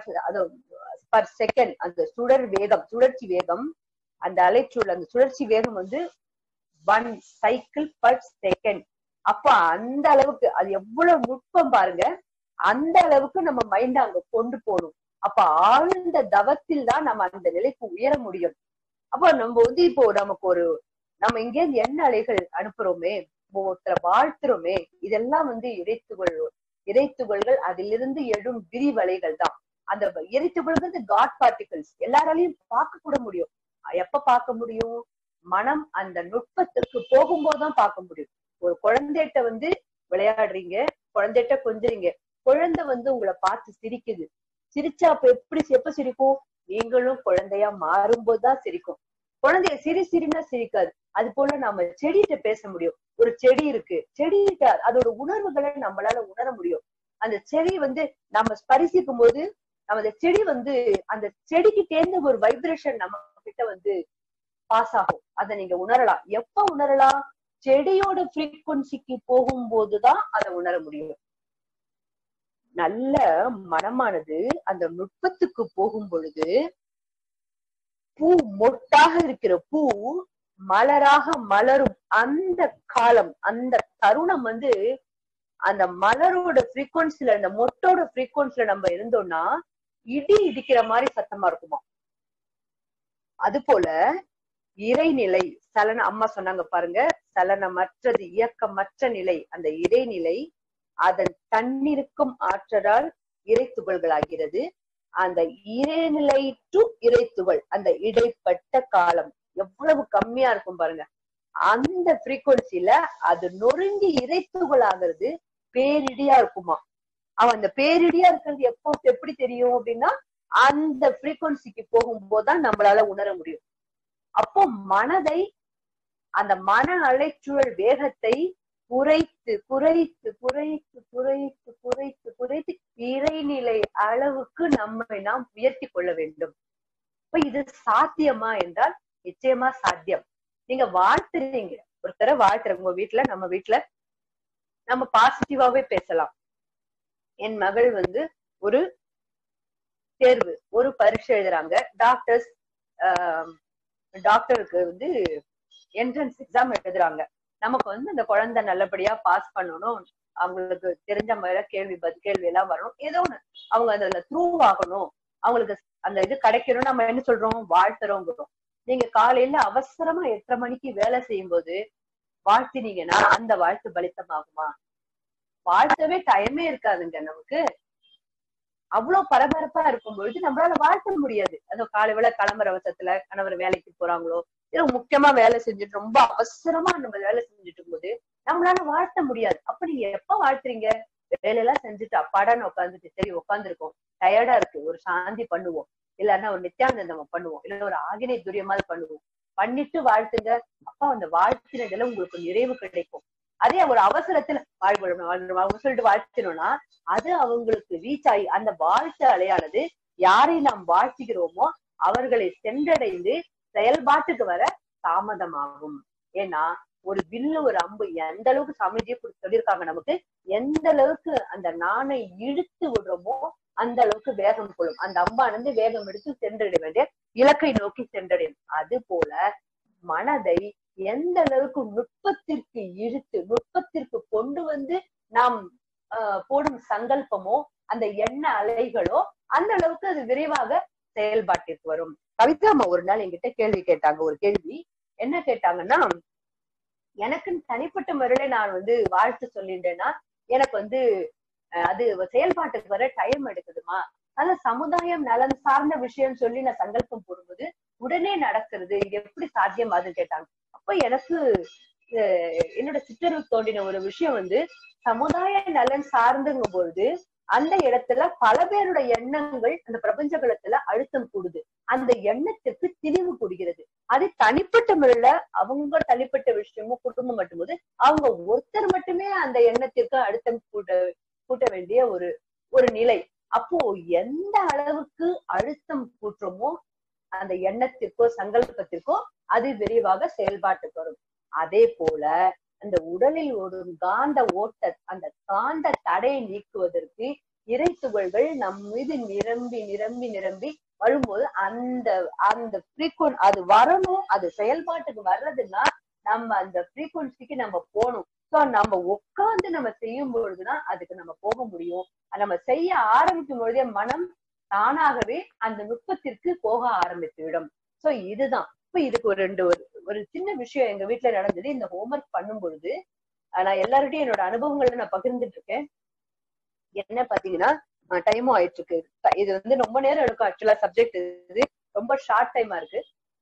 பர் செகண்ட் அந்த சுடர் வேகம் சுழற்சி வேகம் அந்த அலைச்சூழல் அந்த சுழற்சி வேகம் வந்து ஒன் சைக்கிள் பர் செகண்ட் அப்ப அந்த அளவுக்கு அது எவ்வளவு நுட்பம் பாருங்க அந்த அளவுக்கு நம்ம மைண்ட அங்க கொண்டு போகணும் அப்ப ஆழ்ந்த தவத்தில் தான் நம்ம அந்த நிலைக்கு உயர முடியும் அப்ப நம்ம வந்து இப்போ நமக்கு ஒரு நம்ம இங்கே இருந்து என்ன அலைகள் அனுப்புறோமே ஒருத்தரை வாழ்த்துறோமே இதெல்லாம் வந்து இறைத்துகள் இறைத்துகள்கள் அதிலிருந்து எழும் விரிவலைகள் தான் அந்த இறைத்துகள்கள் காட் பார்ட்டிகல்ஸ் எல்லாராலையும் பார்க்க கூட முடியும் எப்ப பார்க்க முடியும் மனம் அந்த நுட்பத்துக்கு போகும்போதுதான் பார்க்க முடியும் ஒரு குழந்தைகிட்ட வந்து விளையாடுறீங்க குழந்தைகிட்ட கொஞ்சறீங்க குழந்தை வந்து உங்களை பார்த்து சிரிக்குது சிரிச்சா அப்ப எப்படி எப்ப சிரிக்கும் நீங்களும் குழந்தையா மாறும்போதுதான் சிரிக்கும் குழந்தைய சிரி சிரினா சிரிக்காது அது போல நம்ம செடிகிட்ட பேச முடியும் ஒரு செடி இருக்கு செடிகிட்ட அதோட உணர்வுகளை நம்மளால உணர முடியும் அந்த செடி வந்து நம்ம ஸ்பரிசிக்கும் போது நம்ம அந்த செடி வந்து அந்த செடிக்கு இருந்து ஒரு வைப்ரேஷன் நம்ம கிட்ட வந்து பாஸ் ஆகும் அதை நீங்க உணரலாம் எப்ப உணரலாம் செடியோட ஃப்ரீக்குவன்சிக்கு போகும்போதுதான் அதை உணர முடியும் நல்ல மனமானது அந்த நுட்பத்துக்கு போகும் பொழுது பூ மொட்டாக இருக்கிற பூ மலராக மலரும் அந்த காலம் அந்த தருணம் வந்து அந்த மலரோட ஃப்ரீக்குவன்சில அந்த மொட்டோட ஃப்ரீக்குவன்சில நம்ம இருந்தோம்னா இடி இடிக்கிற மாதிரி சத்தமா இருக்குமா அது போல இறைநிலை சலன அம்மா சொன்னாங்க பாருங்க சலனமற்றது இயக்கமற்ற நிலை அந்த இறைநிலை அதன் தன்னிருக்கும் ஆற்றலால் இறை துகள்களாகிறது அந்த இறைநிலை டு இறை துகள் அந்த இடைப்பட்ட காலம் எவ்வளவு கம்மியா இருக்கும் பாருங்க அந்த ஃப்ரீக்குவன்சில அது நொறுங்கி இறை துகள் ஆகிறது பேரிடியா இருக்குமா அவன் அந்த பேரிடியா இருக்கிறது எப்போ எப்படி தெரியும் அப்படின்னா அந்த ஃப்ரீக்குவன்சிக்கு போகும்போதுதான் நம்மளால உணர முடியும் அப்போ மனதை அந்த மன அலைச்சூழல் வேகத்தை குறைத்து குறைத்து குறைத்து குறைத்து குறைத்து குறைத்து இறைநிலை அளவுக்கு நம்மை நாம் உயர்த்தி கொள்ள வேண்டும் இப்ப இது சாத்தியமா என்றால் நிச்சயமா சாத்தியம் நீங்க வாழ்த்துறீங்க ஒருத்தரை வாழ்த்துறீங்க உங்க வீட்டுல நம்ம வீட்டுல நம்ம பாசிட்டிவாவே பேசலாம் என் மகள் வந்து ஒரு தேர்வு ஒரு பரீட்சை எழுதுறாங்க டாக்டர்ஸ் டாக்டருக்கு வந்து என்ட்ரன்ஸ் எக்ஸாம் எழுதுறாங்க நமக்கு வந்து இந்த குழந்தை நல்லபடியா பாஸ் பண்ணணும் அவங்களுக்கு தெரிஞ்ச மாதிரி கேள்வி பதில் கேள்வி எல்லாம் வரணும் ஏதோ ஒண்ணு அவங்க அதுல த்ரூ ஆகணும் அவங்களுக்கு அந்த இது கிடைக்கணும் நம்ம என்ன சொல்றோம் வாழ்த்துறோங்கிறோம் நீங்க காலையில அவசரமா எட்டரை மணிக்கு வேலை செய்யும் போது வாழ்த்தினீங்கன்னா அந்த வாழ்த்து பலித்தமாகுமா வாழ்த்தவே டைமே இருக்காதுங்க நமக்கு அவ்வளவு பரபரப்பா இருக்கும் பொழுது நம்மளால வாழ்த்த முடியாது அது காலை வேளை கிளம்புற அவசரத்துல கணவர் வேலைக்கு போறாங்களோ இல்ல முக்கியமா வேலை செஞ்சுட்டு ரொம்ப அவசரமா நம்ம வேலை செஞ்சுட்டு இருக்கும்போது நம்மளால வாழ்த்த முடியாது அப்ப நீங்க எப்ப வாழ்த்துறீங்க வேலையெல்லாம் செஞ்சுட்டு அப்பாடான்னு உட்காந்துட்டு சரி உட்காந்துருக்கோம் டயர்டா இருக்கு ஒரு சாந்தி பண்ணுவோம் இல்லன்னா ஒரு நித்யானந்தம் பண்ணுவோம் இல்ல ஒரு ஆகினை துரியமாவது பண்ணுவோம் பண்ணிட்டு வாழ்த்துங்க அப்பா அந்த வாழ்த்தினதுல உங்களுக்கு நிறைவு கிடைக்கும் அதே ஒரு அவசரத்துல வாழ்வு வாழ்வு சொல்லிட்டு வாழ்த்தினோம்னா அது அவங்களுக்கு ரீச் ஆகி அந்த வாழ்த்து அலையானது யாரை நாம் வாழ்த்துகிறோமோ அவர்களை சென்றடைந்து செயல்பாட்டுக்கு வர தாமதமாகும் ஏன்னா ஒரு வில்லு ஒரு அம்பு எந்த அளவுக்கு சமைதியை சொல்லியிருக்காங்க நமக்கு எந்த அளவுக்கு அந்த நாணை இழுத்து விடுறோமோ அந்த அளவுக்கு வேகம் கொள்ளும் அந்த அம்பானந்து வேகம் எடுத்து சென்றடைய வேண்டிய இலக்கை நோக்கி சென்றடையும் அது போல மனதை எந்த அளவுக்கு நுட்பத்திற்கு இழுத்து நுட்பத்திற்கு கொண்டு வந்து நாம் போடும் சங்கல்பமோ அந்த எண்ண அலைகளோ அந்த அளவுக்கு அது விரைவாக செயல்பாட்டிற்கு வரும் கவிதா அம்மா ஒரு நாள் என்கிட்ட கேள்வி கேட்டாங்க ஒரு கேள்வி என்ன கேட்டாங்கன்னா எனக்கு தனிப்பட்ட முறையில நான் வந்து வாழ்த்து சொல்லிட்டேன்னா எனக்கு வந்து அது செயல்பாட்டுக்கு வர டைம் எடுக்குதுமா ஆனா சமுதாயம் நலன் சார்ந்த விஷயம் சொல்லி நான் சங்கல்பம் போடும்போது உடனே நடக்கிறது இது எப்படி சாத்தியம் அதுன்னு கேட்டாங்க அப்ப எனக்கு என்னோட சிற்றறிவு தோண்டின ஒரு விஷயம் வந்து சமுதாய நலன் சார்ந்துங்கும் பொழுது அந்த இடத்துல பல பேரோட எண்ணங்கள் அந்த பிரபஞ்ச களத்துல அழுத்தம் கூடுது அந்த எண்ணத்துக்கு திணிவு கூடுகிறது அது தனிப்பட்ட முறையில அவங்க தனிப்பட்ட விஷயமும் குடும்பம் மட்டும்போது அவங்க ஒருத்தர் மட்டுமே அந்த எண்ணத்திற்கு அழுத்தம் கூட்ட கூட்ட வேண்டிய ஒரு ஒரு நிலை அப்போ எந்த அளவுக்கு அழுத்தம் கூட்டுறோமோ அந்த எண்ணத்திற்கோ சங்கல்பத்திற்கோ அது விரைவாக செயல்பாட்டுக்கு வரும் அதே போல அந்த உடலில் ஒரு காந்த ஓட்ட அந்த காந்த தடையை நீக்குவதற்கு இறை துகள்கள் நம் மீது நிரம்பி நிரம்பி நிரம்பி வரும்போது அந்த அந்த ஃப்ரீக்வன் அது வரணும் அது செயல்பாட்டுக்கு வர்றதுன்னா நம்ம அந்த ஃப்ரீக்வன்சிக்கு நம்ம போகணும் சோ நம்ம உட்கார்ந்து நம்ம செய்யும் பொழுதுதான் அதுக்கு நம்ம போக முடியும் நம்ம செய்ய ஆரம்பிக்கும் பொழுதே மனம் தானாகவே அந்த நுட்பத்திற்கு போக ஆரம்பித்துவிடும் சோ இதுதான் இப்ப இதுக்கு ஒரு ரெண்டு ஒரு ஒரு சின்ன விஷயம் எங்க வீட்டுல நடந்தது இந்த ஹோம்ஒர்க் பண்ணும் பொழுது நான் எல்லார்கிட்டையும் என்னோட அனுபவங்களை நான் பகிர்ந்துட்டு இருக்கேன் என்ன பாத்தீங்கன்னா டைமும் ஆயிட்டு இருக்கு இது வந்து ரொம்ப நேரம் எடுக்கும் ஆக்சுவலா சப்ஜெக்ட் இது ரொம்ப ஷார்ட் டைமா இருக்கு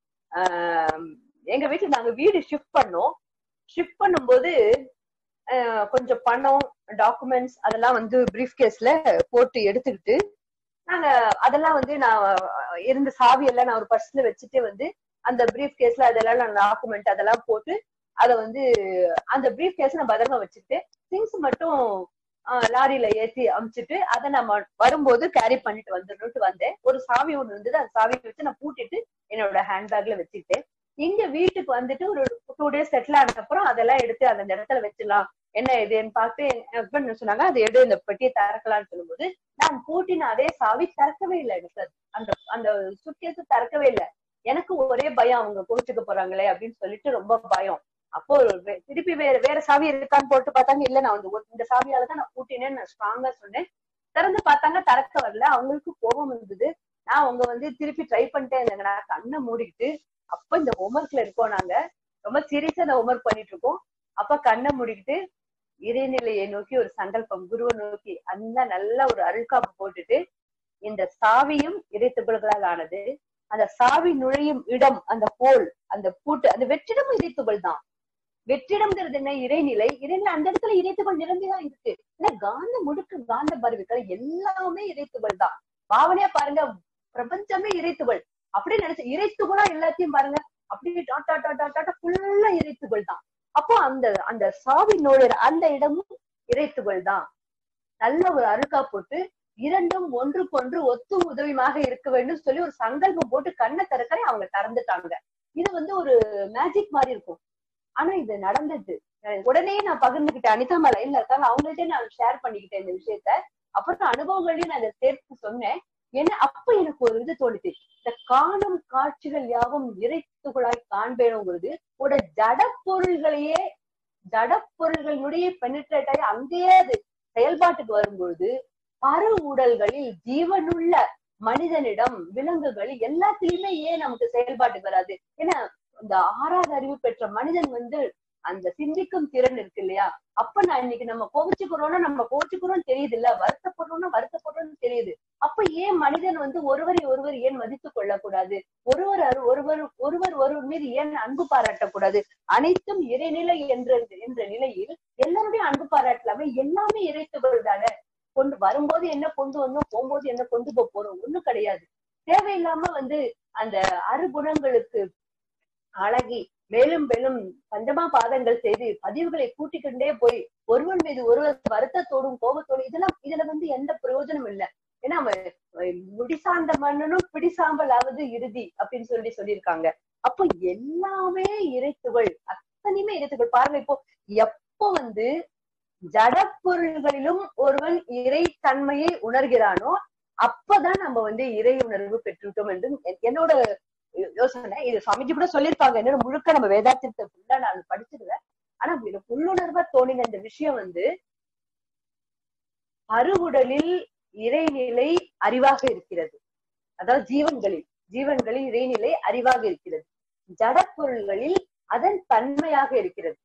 எங்க வீட்டுல நாங்க வீடு ஷிஃப்ட் பண்ணோம் ஷிஃப்ட் பண்ணும்போது கொஞ்சம் பணம் டாக்குமெண்ட்ஸ் அதெல்லாம் வந்து பிரீஃப் கேஸ்ல போட்டு எடுத்துக்கிட்டு நாங்க அதெல்லாம் வந்து நான் இருந்த சாவி எல்லாம் நான் ஒரு பர்ஸ்ல வச்சுட்டு வந்து அந்த பிரீஃப் கேஸ்ல அதெல்லாம் நான் டாக்குமெண்ட் அதெல்லாம் போட்டு அதை வந்து அந்த பிரீஃப் கேஸ் நான் பத்திரமா வச்சுட்டு திங்ஸ் மட்டும் லாரியில ஏத்தி அமிச்சிட்டு அதை நம்ம வரும்போது கேரி பண்ணிட்டு வந்துடணும்ட்டு வந்தேன் ஒரு சாவி ஒண்ணு இருந்தது அந்த சாவியை வச்சு நான் பூட்டிட்டு என்னோட ஹேண்ட்பேக்ல வச்சுக்கிட்டேன் இங்க வீட்டுக்கு வந்துட்டு ஒரு டூ டேஸ் செட்டில் ஆன அப்புறம் அதெல்லாம் எடுத்து அந்த இடத்துல வச்சிடலாம் என்ன இதுன்னு பார்த்து என் ஹஸ்பண்ட் சொன்னாங்க அதை எடு இந்த பெட்டியை திறக்கலாம்னு சொல்லும்போது நான் பூட்டின அதே சாவி திறக்கவே இல்லை எனக்கு அந்த அந்த சுட்கேஸ் திறக்கவே இல்லை எனக்கு ஒரே பயம் அவங்க கோச்சுக்க போறாங்களே அப்படின்னு சொல்லிட்டு ரொம்ப பயம் அப்போ திருப்பி வேற வேற சாவி இருக்கான்னு போட்டு பார்த்தாங்க இல்ல நான் வந்து இந்த சாவியால தான் நான் பூட்டினேன்னு நான் ஸ்ட்ராங்கா சொன்னேன் திறந்து பார்த்தாங்க திறக்க வரல அவங்களுக்கு கோபம் இருந்தது நான் அவங்க வந்து திருப்பி ட்ரை பண்ணிட்டே இருந்தேங்க நான் கண்ணை மூடிக்கிட்டு அப்ப இந்த ஹோம்ஒர்க்ல இருக்கோம் நாங்க ரொம்ப சீரியஸா இந்த ஹோம்ஒர்க் பண்ணிட்டு இருக்கோம் அப்ப கண்ணை மூடிக்கிட்டு இறைநிலையை நோக்கி ஒரு சங்கல்பம் குருவை நோக்கி அந்த நல்ல ஒரு அருள்காப்பு போட்டுட்டு இந்த சாவியும் இறை துகள்களால் ஆனது அந்த சாவி நுழையும் இடம் அந்த ஹோல் அந்த பூட்டு அந்த வெற்றிடமும் இறைத்துகள் தான் வெற்றிடம்ங்கிறது என்ன இறைநிலை இறைநிலை அந்த இடத்துல இறைத்துகள் நிரம்பிதான் இருக்கு ஏன்னா காந்த முடுக்கு காந்த பருவிகள் எல்லாமே இறைத்துகள் தான் பாவனையா பாருங்க பிரபஞ்சமே இறைத்துகள் அப்படியே நினைச்சு இறைத்துகளா எல்லாத்தையும் பாருங்க அப்படியே டாட்டா டாட்டா டாட்டா ஃபுல்லா இறைத்துகள் தான் அப்போ அந்த அந்த சாவி நுழைற அந்த இடமும் இறைத்துகள் தான் நல்ல ஒரு அருக்கா போட்டு இரண்டும் ஒன்றுக்கொன்று ஒத்து உதவியாக இருக்க வேண்டும் சொல்லி ஒரு சங்கல்பம் போட்டு கண்ணை திறக்கறே அவங்க திறந்துட்டாங்க இது வந்து ஒரு மேஜிக் மாதிரி இருக்கும் ஆனா இது நடந்தது உடனே நான் பகிர்ந்துகிட்டேன் அனிதா லைன்ல இருக்காங்க அவங்கள்ட்ட நான் ஷேர் பண்ணிக்கிட்டேன் இந்த விஷயத்த அப்புறம் அனுபவங்களையும் நான் இதை சேர்த்து சொன்னேன் ஏன்னா அப்ப எனக்கு ஒரு இது தோணுச்சு இந்த காணும் காட்சிகள் யாவும் இறைத்துகளாய் காண்பேனுங்கிறது ஒரு ஜட பொருள்களையே ஜட பொருள்களினுடைய பெனிட்ரேட் ஆகி அங்கேயே அது செயல்பாட்டுக்கு வரும்பொழுது பரு உடல்களில் ஜீவனுள்ள மனிதனிடம் விலங்குகள் எல்லாத்திலயுமே ஏன் நமக்கு செயல்பாட்டுக்கு வராது ஏன்னா இந்த ஆறாவது அறிவு பெற்ற மனிதன் வந்து அந்த சிந்திக்கும் திறன் இருக்கு இல்லையா அப்ப நான் இன்னைக்கு நம்ம கோவிச்சுக்கிறோம்னா நம்ம கோவிச்சுக்கிறோம்னு தெரியுது இல்ல வருத்தப்படுறோம்னா வருத்தப்படுறோம்னு தெரியுது அப்ப ஏன் மனிதன் வந்து ஒருவரை ஒருவர் ஏன் மதித்துக் கொள்ளக்கூடாது ஒருவர் அரு- ஒருவர் ஒருவர் ஒருவர் மீது ஏன் அன்பு பாராட்டக்கூடாது அனைத்தும் இறைநிலை என்ற என்ற நிலையில் எல்லாருடைய அன்பு பாராட்டலாமே எல்லாமே இறைத்துகள் தானே கொண்டு வரும்போது என்ன கொண்டு வந்தோம் போகும்போது என்ன கொண்டு போக போறோம் ஒண்ணும் கிடையாது தேவையில்லாம வந்து அந்த அறுகுணங்களுக்கு அழகி மேலும் மேலும் பஞ்சமா பாதங்கள் செய்து பதிவுகளை கூட்டிக்கொண்டே போய் ஒருவன் மீது ஒருவர் வருத்தத்தோடும் கோபத்தோடும் இதெல்லாம் இதுல வந்து எந்த பிரயோஜனம் இல்லை ஏன்னா அவன் அவன் முடிசார்ந்த மன்னனும் பிடிசாம்பலாவது இறுதி அப்படின்னு சொல்லி சொல்லியிருக்காங்க அப்போ எல்லாமே இறைத்துகள் அத்தனையுமே இறைத்துகள் பாருங்க இப்போ எப்போ வந்து ஜட பொருள்களிலும் ஒருவன் இறை தன்மையை உணர்கிறானோ அப்பதான் நம்ம வந்து இறை உணர்வு பெற்றுவிட்டோம் என்று என்- என்னோட யோ- யோசனை இது சுவாமிஜி கூட சொல்லியிருப்பாங்க என்னோட முழுக்க நம்ம வேதாந்தத்தை ஃபுல்லா நான் படிச்சிருவேன் ஆனா எனக்கு உள்ளுணர்வா தோணின இந்த விஷயம் வந்து அருவுடலில் இறைநிலை அறிவாக இருக்கிறது அதாவது ஜீவன்களில் ஜீவன்களில் இறைநிலை அறிவாக இருக்கிறது ஜடப்பொருள்களில் அதன் தன்மையாக இருக்கிறது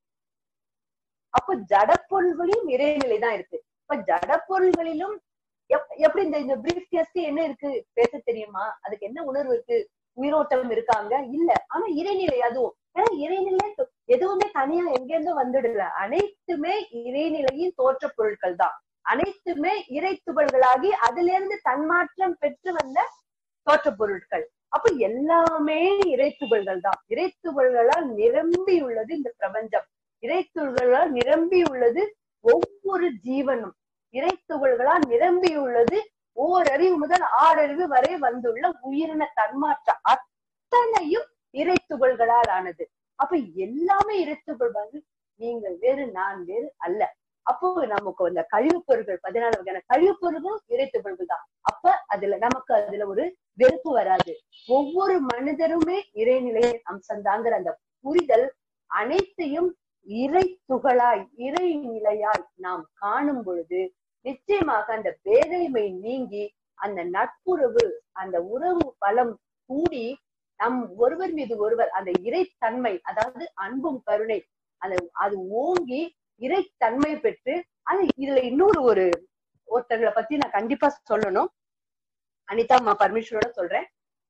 அப்போ ஜடப்பொருள்களிலும் இறைநிலை தான் இருக்கு இப்ப ஜடப்பொருள்களிலும் எப்- எப்படி இந்த இந்த பிரீஃப் கேஸ்க்கு என்ன இருக்கு பேச தெரியுமா அதுக்கு என்ன உணர்வு இருக்கு உயிரோட்டம் இருக்காங்க இல்ல ஆனா இறைநிலை அதுவும் ஏன்னா இறைநிலை தொ- எதுவுமே தனியா எங்க இருந்தோ வந்துடல அனைத்துமே இறைநிலையின் தோற்ற பொருட்கள் தான் அனைத்துமே இறை துகள்களாகி அதுல இருந்து தன்மாற்றம் பெற்று வந்த தோற்ற பொருட்கள் அப்ப எல்லாமே இறைத்துகள்கள் தான் இறைத்துகள்களால் நிரம்பி உள்ளது இந்த பிரபஞ்சம் இறைத்துகள்களால் நிரம்பி உள்ளது ஒவ்வொரு ஜீவனும் இறைத்துகள்களால் நிரம்பி உள்ளது ஓரறிவு முதல் ஆறறிவு வரை வந்துள்ள உயிரின தன்மாற்றம் அத்தனையும் இறைத்துகள்களால் ஆனது அப்ப எல்லாமே இறைத்துகள் வந்து நீங்கள் வேறு நான் வேறு அல்ல அப்போ நமக்கு அந்த கழிவுப் பொருட்கள் பதினாலு வகையான கழிவுப் பொருட்களும் இறைத்துகள்கள் தான் அப்ப அதுல நமக்கு அதுல ஒரு வெறுப்பு வராது ஒவ்வொரு மனிதருமே இறைநிலையின் அம்சம்தாங்கிற அந்த புரிதல் அனைத்தையும் இறை துகளாய் இறை நிலையாய் நாம் காணும் பொழுது நிச்சயமாக அந்த பேதைமை நீங்கி அந்த நட்புறவு அந்த உறவு பலம் கூடி நம் ஒருவர் மீது ஒருவர் அந்த இறைத்தன்மை அதாவது அன்பும் கருணை அந்த அது ஓங்கி இறைத்தன்மை பெற்று அது இதுல இன்னொரு ஒரு ஒருத்தர்களை பத்தி நான் கண்டிப்பா சொல்லணும் அனிதா அம்மா பர்மிஷனோட சொல்றேன்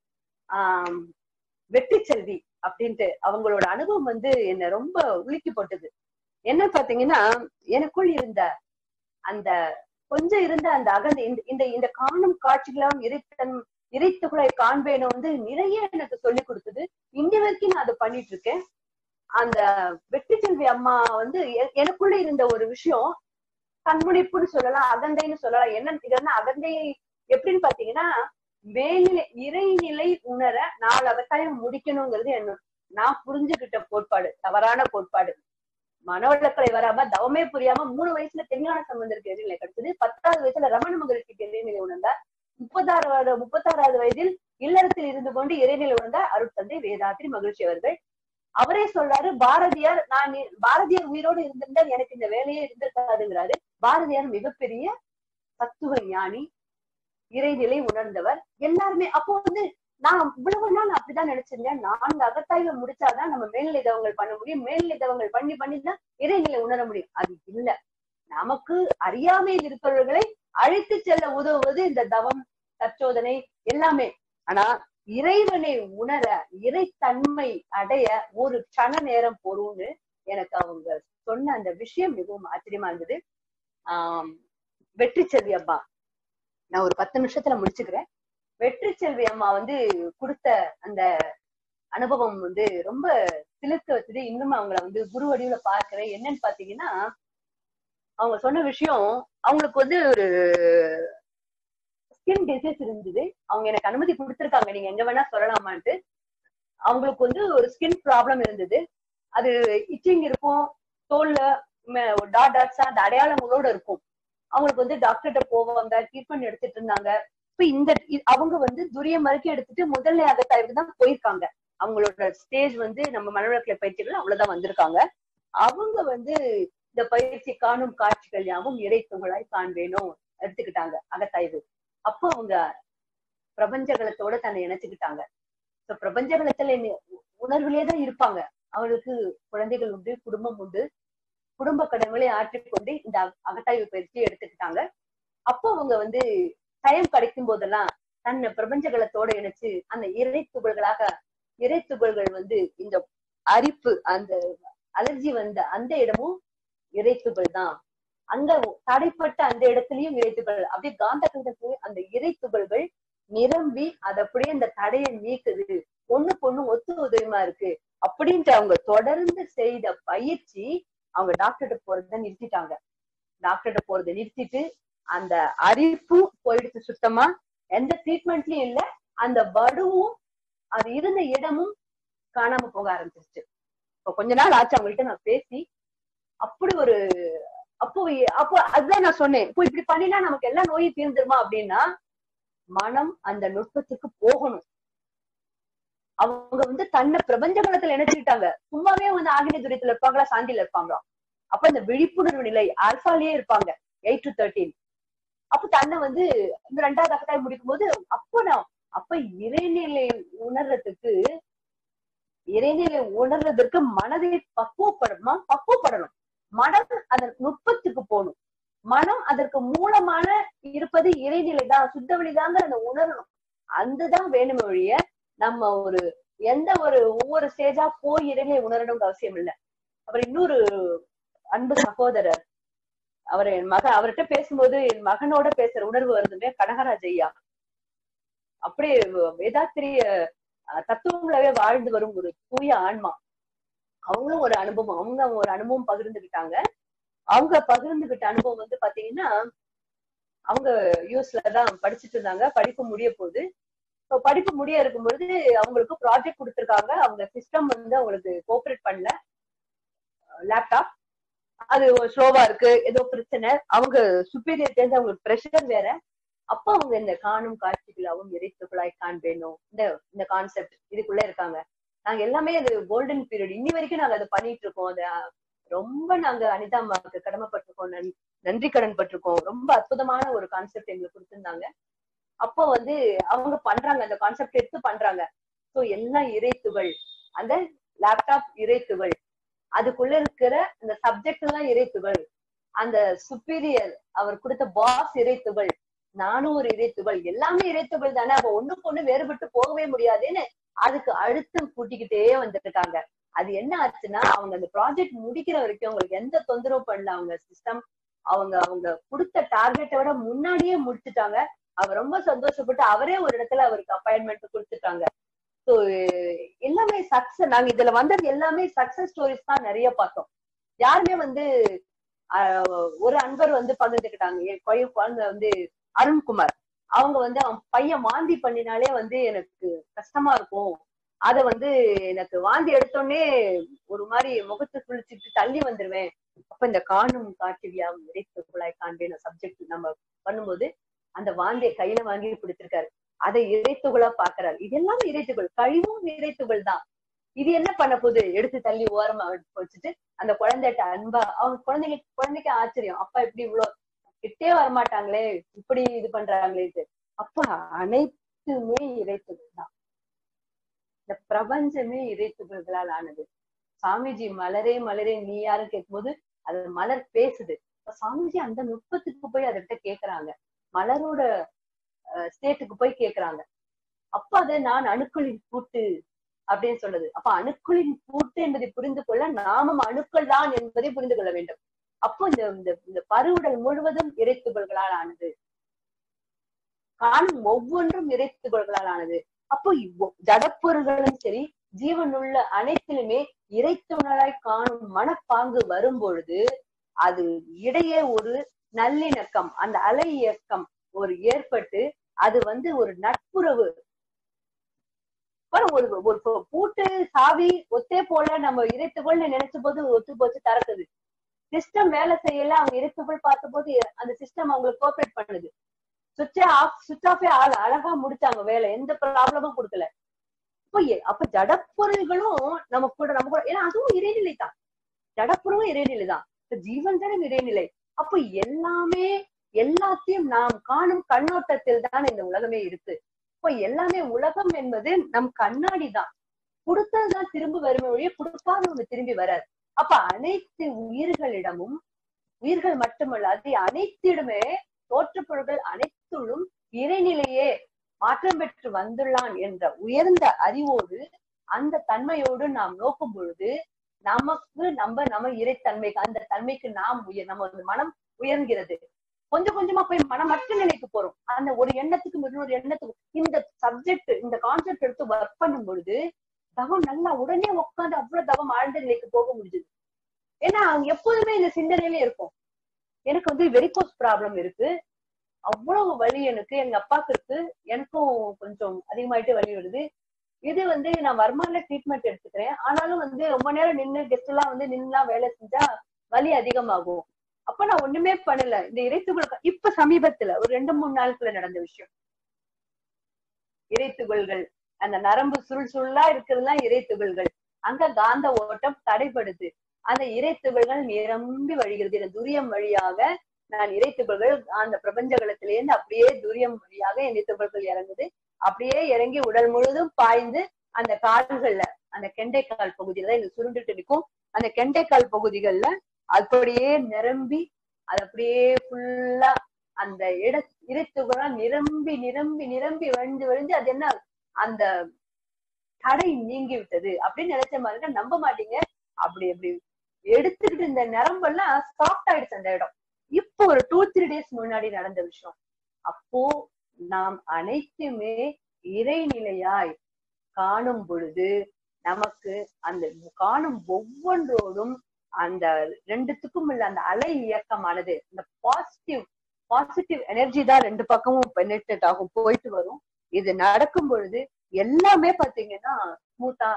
ஆஹ் வெற்றி செல்வி அப்படின்ட்டு அவங்களோட அனுபவம் வந்து என்ன ரொம்ப உலுக்கி போட்டது என்ன பாத்தீங்கன்னா எனக்குள் இருந்த அந்த கொஞ்சம் இருந்த அந்த அகந்த இந்த- இந்த இந்த காணும் காட்சிகளாம் இறைத்தன் இறைத்துகளை காண்பேன வந்து நிறைய எனக்கு சொல்லி கொடுத்தது இன்னி வரைக்கும் நான் அதை பண்ணிட்டு இருக்கேன் அந்த வெற்றி செல்வி அம்மா வந்து எ- எனக்குள்ள இருந்த ஒரு விஷயம் கண்முனைப்புன்னு சொல்லலாம் அகந்தைன்னு சொல்லலாம் என்ன இது என்ன அகந்தை எப்படின்னு பாத்தீங்கன்னா மேல்நிலை இறைநிலை உணர நாலு அவசாயம் முடிக்கணுங்கிறது என்ன நான் புரிஞ்சுகிட்ட கோட்பாடு தவறான கோட்பாடு மனவளக்கலை வராம தவமே புரியாம மூணு வயசுல தென்னான சம்பந்தருக்கு இறைநிலை கிடைச்சது பத்தாவது வயசுல ரமண மகரிஷிக்கு இறைநிலை உணர்ந்தார் முப்பத்தாறு முப்பத்தாறாவது வயதில் இல்லறத்தில் இருந்து கொண்டு இறைநிலை உணர்ந்தார் அருட்தந்தை வேதாத்ரி மகிழ்ச்சி அவர்கள் அவரே சொல்றாரு பாரதியார் நான் இ- பாரதியார் உயிரோடு இருந்திருந்தால் எனக்கு இந்த வேலையே இருந்திருக்காதுங்கிறாரு பாரதியார் மிகப்பெரிய தத்துவ ஞானி இறைநிலை உணர்ந்தவர் எல்லாருமே அப்போ வந்து நான் இவ்வளவு நாள் அப்படிதான் நினைச்சிருந்தேன் நான்கு அகத்தாய்வு முடிச்சாதான் நம்ம மேல்நிலை தவங்கள் பண்ண முடியும் மேல்நிலை தவங்கள் பண்ணி பண்ணி தான் இறைநிலை உணர முடியும் அது இல்ல நமக்கு அறியாமையில் இருக்கிறவர்களை அழைத்து செல்ல உதவுவது இந்த தவம் தற்சோதனை எல்லாமே ஆனா இறைவனை உணர இறைத்தன்மை அடைய ஒரு க்ஷண நேரம் பொருள்னு எனக்கு அவங்க சொன்ன அந்த விஷயம் மிகவும் ஆச்சரியமா இருந்தது ஆஹ் வெற்றி செல்வி அம்மா நான் ஒரு பத்து நிமிஷத்துல முடிச்சுக்கிறேன் வெற்றி செல்வி அம்மா வந்து கொடுத்த அந்த அனுபவம் வந்து ரொம்ப சிலிர்க்க வச்சது இன்னும் அவங்கள வந்து குரு வடிவுல பார்க்கிறேன் என்னன்னு பாத்தீங்கன்னா அவங்க சொன்ன விஷயம் அவங்களுக்கு வந்து ஒரு ஸ்கின் டிசீஸ் இருந்தது அவங்க எனக்கு அனுமதி கொடுத்திருக்காங்க நீங்க எங்க வேணா சொல்லலாமான்ட்டு அவங்களுக்கு வந்து ஒரு ஸ்கின் ப்ராப்ளம் இருந்தது அது இச்சிங் இருக்கும் தோல்ல டாட் டாட்ஸா அந்த அடையாளங்களோட இருக்கும் அவங்களுக்கு வந்து டாக்டர்கிட்ட போவாங்க ட்ரீட்மெண்ட் எடுத்துட்டு இருந்தாங்க இப்ப இந்த இ- அவங்க வந்து துரிய மறுக்கி எடுத்துட்டு முதல்ல அகத்தாய்வுக்கு தான் போயிருக்காங்க அவங்களோட ஸ்டேஜ் வந்து நம்ம மனவளக்கலை பயிற்சிகள் அவ்வளவுதான் வந்திருக்காங்க அவங்க வந்து இந்த பயிற்சி காணும் காட்சிகள் யாவும் இறை துகளாய் காண்பேனும் எடுத்துக்கிட்டாங்க அகத்தாய்வு அப்போ அவங்க பிரபஞ்சகலத்தோட தன்னை இணைச்சுக்கிட்டாங்க So, பிரபஞ்சகலத்துல என்ன- உணர்விலே தான் இருப்பாங்க அவங்களுக்கு குழந்தைகள் உண்டு குடும்பம் உண்டு குடும்ப கடன்களை ஆற்றிக்கொண்டு இந்த அக- அகத்தாய்வு பயிற்சியை எடுத்துக்கிட்டாங்க அப்போ அவங்க வந்து டைம் கிடைக்கும் போதெல்லாம் தன்னை பிரபஞ்சகலத்தோட இணைச்சு அந்த இறை துகள்களாக இறை துகள்கள் வந்து இந்த அரிப்பு அந்த அலர்ஜி வந்த அந்த இடமும் இறை துகள் தான் அங்க தடைப்பட்ட அந்த இடத்துலயும் இறை துகள் அப்படியே காந்த கண்டத்துல அந்த இறை துகள்கள் நிரம்பி அது அப்படியே அந்த தடையை நீக்குது ஒண்ணுக்கு ஒண்ணு ஒத்து உதவிமா இருக்கு அப்படின்ட்டு அவங்க தொடர்ந்து செய்த பயிற்சி அவங்க டாக்டர்கிட்ட போறதை நிறுத்திட்டாங்க டாக்டர்கிட்ட போறதை நிறுத்திட்டு அந்த அரிப்பும் போயிடுச்சு சுத்தமா எந்த ட்ரீட்மெண்ட்லயும் இல்ல அந்த வடுவும் அது இருந்த இடமும் காணாம போக ஆரம்பிச்சிருச்சு இப்போ கொஞ்ச நாள் ஆச்சு அவங்கள்ட்ட நான் பேசி அப்படி ஒரு அப்போ அப்போ அதுதான் நான் சொன்னேன் இப்போ இப்படி பண்ணினா நமக்கு எல்லா நோயும் தீர்ந்துருமா அப்படின்னா மனம் அந்த நுட்பத்துக்கு போகணும் அவங்க வந்து தன்னை பிரபஞ்ச கலத்துல இணைச்சுக்கிட்டாங்க சும்மாவே வந்து ஆகின துரியத்துல இருப்பாங்களா சாந்தியில இருப்பாங்களா அப்ப இந்த விழிப்புணர்வு நிலை ஆல்பாலேயே இருப்பாங்க எயிட் டு தேர்ட்டீன் அப்ப தன்னை வந்து இந்த ரெண்டாவது அக்கட்டாய் முடிக்கும் போது அப்போ நான் அப்ப இறைநிலை உணர்றதுக்கு இறைநிலை உணர்றதற்கு மனதை பக்குவப்படணுமா பக்குவப்படணும் மனம் அதன் நுட்பத்துக்கு போகணும் மனம் அதற்கு மூலமான இருப்பது இறைநிலை தான் சுத்த வழிதாங்க அந்த உணரணும் அதுதான் வேணும் ஒழிய நம்ம ஒரு எந்த ஒரு ஒவ்வொரு ஸ்டேஜா போய் இறைநிலை உணரணும்னு அவசியம் இல்லை அப்புறம் இன்னொரு அன்பு சகோதரர் அவர் என் மகன் அவர்கிட்ட பேசும்போது என் மகனோட பேசுற உணர்வு வருதுமே கனகராஜ் ஐயா அப்படியே வேதாத்திரிய அஹ், தத்துவங்களாவே வாழ்ந்து வரும் ஒரு தூய ஆன்மா அவங்களும் ஒரு அனுபவம் அவங்க ஒரு அனுபவம் பகிர்ந்துகிட்டாங்க அவங்க பகிர்ந்துகிட்ட அனுபவம் வந்து பாத்தீங்கன்னா அவங்க யூஎஸ்ல தான் படிச்சுட்டு இருந்தாங்க படிப்பு முடிய போகுது இப்போ படிப்பு முடிய இருக்கும்பொழுது அவங்களுக்கு ப்ராஜெக்ட் கொடுத்துருக்காங்க அவங்க சிஸ்டம் வந்து அவங்களுக்கு கோஆபரேட் பண்ணல லேப்டாப் அது ஸ்லோவா இருக்கு ஏதோ பிரச்சனை அவங்க சுப்பீரியர் தெரிஞ்சு அவங்களுக்கு ப்ரெஷர் வேற அப்போ அவங்க இந்த காணும் காட்சிகளாகவும் இறைத்துக்குள்ளாய் காண்பேனும் இந்த இந்த கான்செப்ட் இதுக்குள்ள இருக்காங்க நாங்க எல்லாமே அது கோல்டன் பீரியட் இன்னி வரைக்கும் நாங்க அதை பண்ணிட்டு இருக்கோம் அதை ரொம்ப நாங்க அனிதா அம்மாவுக்கு கடமைப்பட்டிருக்கோம் நன்- நன்றி கடன் பட்டிருக்கோம் ரொம்ப அற்புதமான ஒரு கான்செப்ட் எங்களுக்கு கொடுத்திருந்தாங்க அப்போ வந்து அவங்க பண்றாங்க அந்த கான்செப்ட் எடுத்து பண்றாங்க சோ எல்லாம் இறைத்துகள் அந்த லேப்டாப் இறைத்துகள் அதுக்குள்ள இருக்கிற அந்த சப்ஜெக்ட் எல்லாம் இறைத்துகள் அந்த சுப்பீரியர் அவர் கொடுத்த பாஸ் இறைத்துகள் நானும் ஒரு இறைத்துகள் எல்லாமே இறைத்துகள் தானே அப்ப ஒண்ணுக்கு ஒண்ணு வேறுபட்டு போகவே முடியாதுன்னு அதுக்கு அழுத்தம் கூட்டிக்கிட்டே வந்துருக்காங்க அது என்ன ஆச்சுன்னா அவங்க அந்த ப்ராஜெக்ட் முடிக்கிற வரைக்கும் அவங்களுக்கு எந்த தொந்தரவு பண்ணல அவங்க சிஸ்டம் அவங்க அவங்க கொடுத்த டார்கெட்டை விட முன்னாடியே முடிச்சுட்டாங்க அவர் ரொம்ப சந்தோஷப்பட்டு அவரே ஒரு இடத்துல அவருக்கு அப்பாயின்மெண்ட் கொடுத்துட்டாங்க ஸோ எல்லாமே சக்சஸ் நாங்க இதுல வந்தது எல்லாமே சக்சஸ் ஸ்டோரிஸ் தான் நிறைய பார்த்தோம் யாருமே வந்து ஆஹ், ஒரு அன்பர் வந்து பகிர்ந்துக்கிட்டாங்க என் பையன் குழந்தை வந்து அருண்குமார் அவங்க வந்து அவன் பையன் வாந்தி பண்ணினாலே வந்து எனக்கு கஷ்டமா இருக்கும் அத வந்து எனக்கு வாந்தி எடுத்தோடனே ஒரு மாதிரி முகத்தை குளிச்சுட்டு தள்ளி வந்துருவேன் அப்ப இந்த காணும் காட்சியாவும் இறைத்து குழாய் காண்பேன் சப்ஜெக்ட் நம்ம பண்ணும்போது அந்த வாந்தியை கையில வாங்கி பிடிச்சிருக்காரு அதை இறைத்துகளா பாக்குறாரு இது எல்லாமே இறைத்துகள் கழிவும் இறைத்துகள் தான் இது என்ன பண்ண போகுது எடுத்து தள்ளி ஓரமா வச்சுட்டு அந்த குழந்தைகிட்ட அன்பா அவங்க குழந்தைங்க குழந்தைக்கு ஆச்சரியம் அப்பா இப்படி இவ்வளவு கிட்டே வரமாட்டாங்களே இப்படி இது பண்றாங்களே அப்ப அனைத்துமே இறைத்துகள் தான் இந்த பிரபஞ்சமே இறைத்துகள்களால் ஆனது சாமிஜி மலரே மலரே நீ யாரும் கேட்கும்போது அது மலர் பேசுது இப்ப சாமிஜி அந்த நுட்பத்துக்கு போய் அதகிட்ட கேக்குறாங்க மலரோட ஸ்டேட்டுக்கு போய் கேக்குறாங்க அப்ப அதை நான் அணுக்களின் கூட்டு அப்படின்னு சொல்லுது அப்ப அணுக்களின் கூட்டு என்பதை புரிந்து கொள்ள நாமும் அணுக்கள் தான் என்பதை புரிந்து கொள்ள வேண்டும் அப்போ இந்த இந்த இந்த பருவுடல் முழுவதும் இறைத்துகள்களால் ஆனது காணும் ஒவ்வொன்றும் இறைத்துகள்களால் ஆனது அப்போ இவ்வ- ஜடப்பொருள்களும் சரி ஜீவனுள்ள அனைத்திலுமே இறைத்துணராய் காணும் மனப்பாங்கு வரும்பொழுது அது இடையே ஒரு நல்லிணக்கம் அந்த அலை இயக்கம் ஒரு ஏற்பட்டு அது வந்து ஒரு நட்புறவு பாரு, ஒரு ஒரு பூ- பூட்டு சாவி ஒத்தே போல நம்ம இறைத்துகள்னு நினைச்ச போது ஒத்து போச்சு திறக்குது சிஸ்டம் வேலை செய்யல அவங்க இறைத்துகள் பார்த்த போது அந்த சிஸ்டம் அவங்களுக்கு கோஆபரேட் பண்ணுது சுவிட்சே ஆஃப் சுவிட்ச் ஆஃபே ஆக அழகா முடிச்சாங்க வேலை எந்த ப்ராப்ளமும் கொடுக்கல அப்ப எ- அப்ப ஜடப்பொருள்களும் நம்ம கூட நம்ம கூட ஏன்னா அதுவும் இறைநிலை தான் ஜடப்பொருளும் இறைநிலை தான் இப்ப ஜீவன் ஜடம் இறைநிலை அப்ப எல்லாமே எல்லாத்தையும் நாம் காணும் கண்ணோட்டத்தில் தான் இந்த உலகமே இருக்கு இப்ப எல்லாமே உலகம் என்பது நம் கண்ணாடி தான் கொடுத்ததுதான் திரும்ப வருமே ஒழிய கொடுக்காத ஒண்ணு திரும்பி வராது அப்ப அனைத்து உயிர்களிடமும் உயிர்கள் மட்டுமல்லாது அனைத்திடமே தோற்றப் பொருட்கள் அனைத்துள்ளும் இறைநிலையே மாற்றம் பெற்று வந்துள்ளான் என்ற உயர்ந்த அறிவோடு அந்த தன்மையோடு நாம் நோக்கும் பொழுது நமக்கு நம்ம நம்ம இறைத்தன்மைக்கு அந்த தன்மைக்கு நாம் உயர் நம்ம வந்து மனம் உயர்கிறது கொஞ்சம் கொஞ்சமா போய் மனமற்ற நிலைக்கு போறோம் அந்த ஒரு எண்ணத்துக்கு இன்னொரு எண்ணத்துக்கு இந்த சப்ஜெக்ட் இந்த கான்செப்ட் எடுத்து ஒர்க் பண்ணும் பொழுது தவம் நல்லா உடனே உட்காந்து அவ்வளவு தவம் ஆழ்ந்த நிலைக்கு போக முடியுது ஏன்னா அவங்க எப்போதுமே இந்த சிந்தனையிலே இருக்கும் எனக்கு வந்து வெரிகோஸ் ப்ராப்ளம் இருக்கு அவ்வளவு வலி எனக்கு எங்க அப்பாக்கு இருக்கு எனக்கும் கொஞ்சம் அதிகமாயிட்டு வலி வருது இது வந்து நான் வர்மால ட்ரீட்மெண்ட் எடுத்துக்கிறேன் ஆனாலும் வந்து ரொம்ப நேரம் நின்னு கெஸ்ட் எல்லாம் வந்து நின்னுலாம் வேலை செஞ்சா வலி அதிகமாகும் அப்ப நான் ஒண்ணுமே பண்ணல இந்த இறைத்துகள் இப்ப சமீபத்துல ஒரு ரெண்டு மூணு நாளுக்குள்ள நடந்த விஷயம் இறைத்துகள்கள் அந்த நரம்பு சுருள் சுருளா இருக்கிறதுலாம் இறைத்துகள்கள் அங்க காந்த ஓட்டம் தடைப்படுது அந்த இறைத்துகள்கள் நிரம்பி வழிகிறது இந்த துரியம் வழியாக நான் இறைத்துகள்கள் அந்த பிரபஞ்சகலத்திலேருந்து அப்படியே துரியம் வழியாக என் இறைத்துகள்கள் இறங்குது அப்படியே இறங்கி உடல் முழுதும் பாய்ந்து அந்த கால்கள்ல அந்த கெண்டைக்கால் பகுதியில தான் இது சுருண்டுட்டு நிற்கும் அந்த கெண்டைக்கால் பகுதிகள்ல அப்படியே நிரம்பி அது அப்படியே ஃபுல்லா அந்த இட இறைத்துகளா நிரம்பி நிரம்பி நிரம்பி வழிஞ்சு வழிஞ்சு அது என்ன அந்த தடை நீங்கி விட்டது அப்படின்னு நினைச்ச மாதிரி நம்ப மாட்டீங்க அப்படி அப்படி எடுத்துக்கிட்டு இந்த நரம்பெல்லாம் சாஃப்ட் ஆயிடுச்சு அந்த இடம் இப்போ ஒரு டூ த்ரீ டேஸ் முன்னாடி நடந்த விஷயம் அப்போ நாம் அனைத்துமே இறைநிலையாய் காணும் பொழுது நமக்கு அந்த காணும் ஒவ்வொன்றோடும் அந்த ரெண்டுத்துக்கும் உள்ள அந்த அலை இயக்கமானது இந்த பாசிட்டிவ் பாசிட்டிவ் எனர்ஜி தான் ரெண்டு பக்கமும் பெனெட்ரேட் ஆகும் போயிட்டு வரும் இது நடக்கும் பொழுது எல்லாமே பாத்தீங்கன்னா ஸ்மூத்தா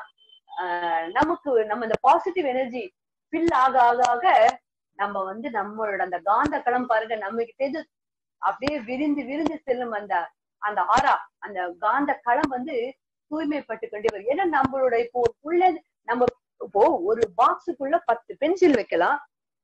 நமக்கு நம்ம இந்த பாசிட்டிவ் எனர்ஜி ஃபில் ஆக ஆக ஆக நம்ம வந்து நம்மளோட அந்த காந்த களம் பாருங்க நம்ம கிட்ட அப்படியே விரிந்து விரிந்து செல்லும் அந்த அந்த ஆரா அந்த காந்த களம் வந்து தூய்மைப்பட்டு கொண்டே வரும் ஏன்னா நம்மளோட இப்போ உள்ள நம்ம இப்போ ஒரு பாக்ஸுக்குள்ள பத்து பென்சில் வைக்கலாம்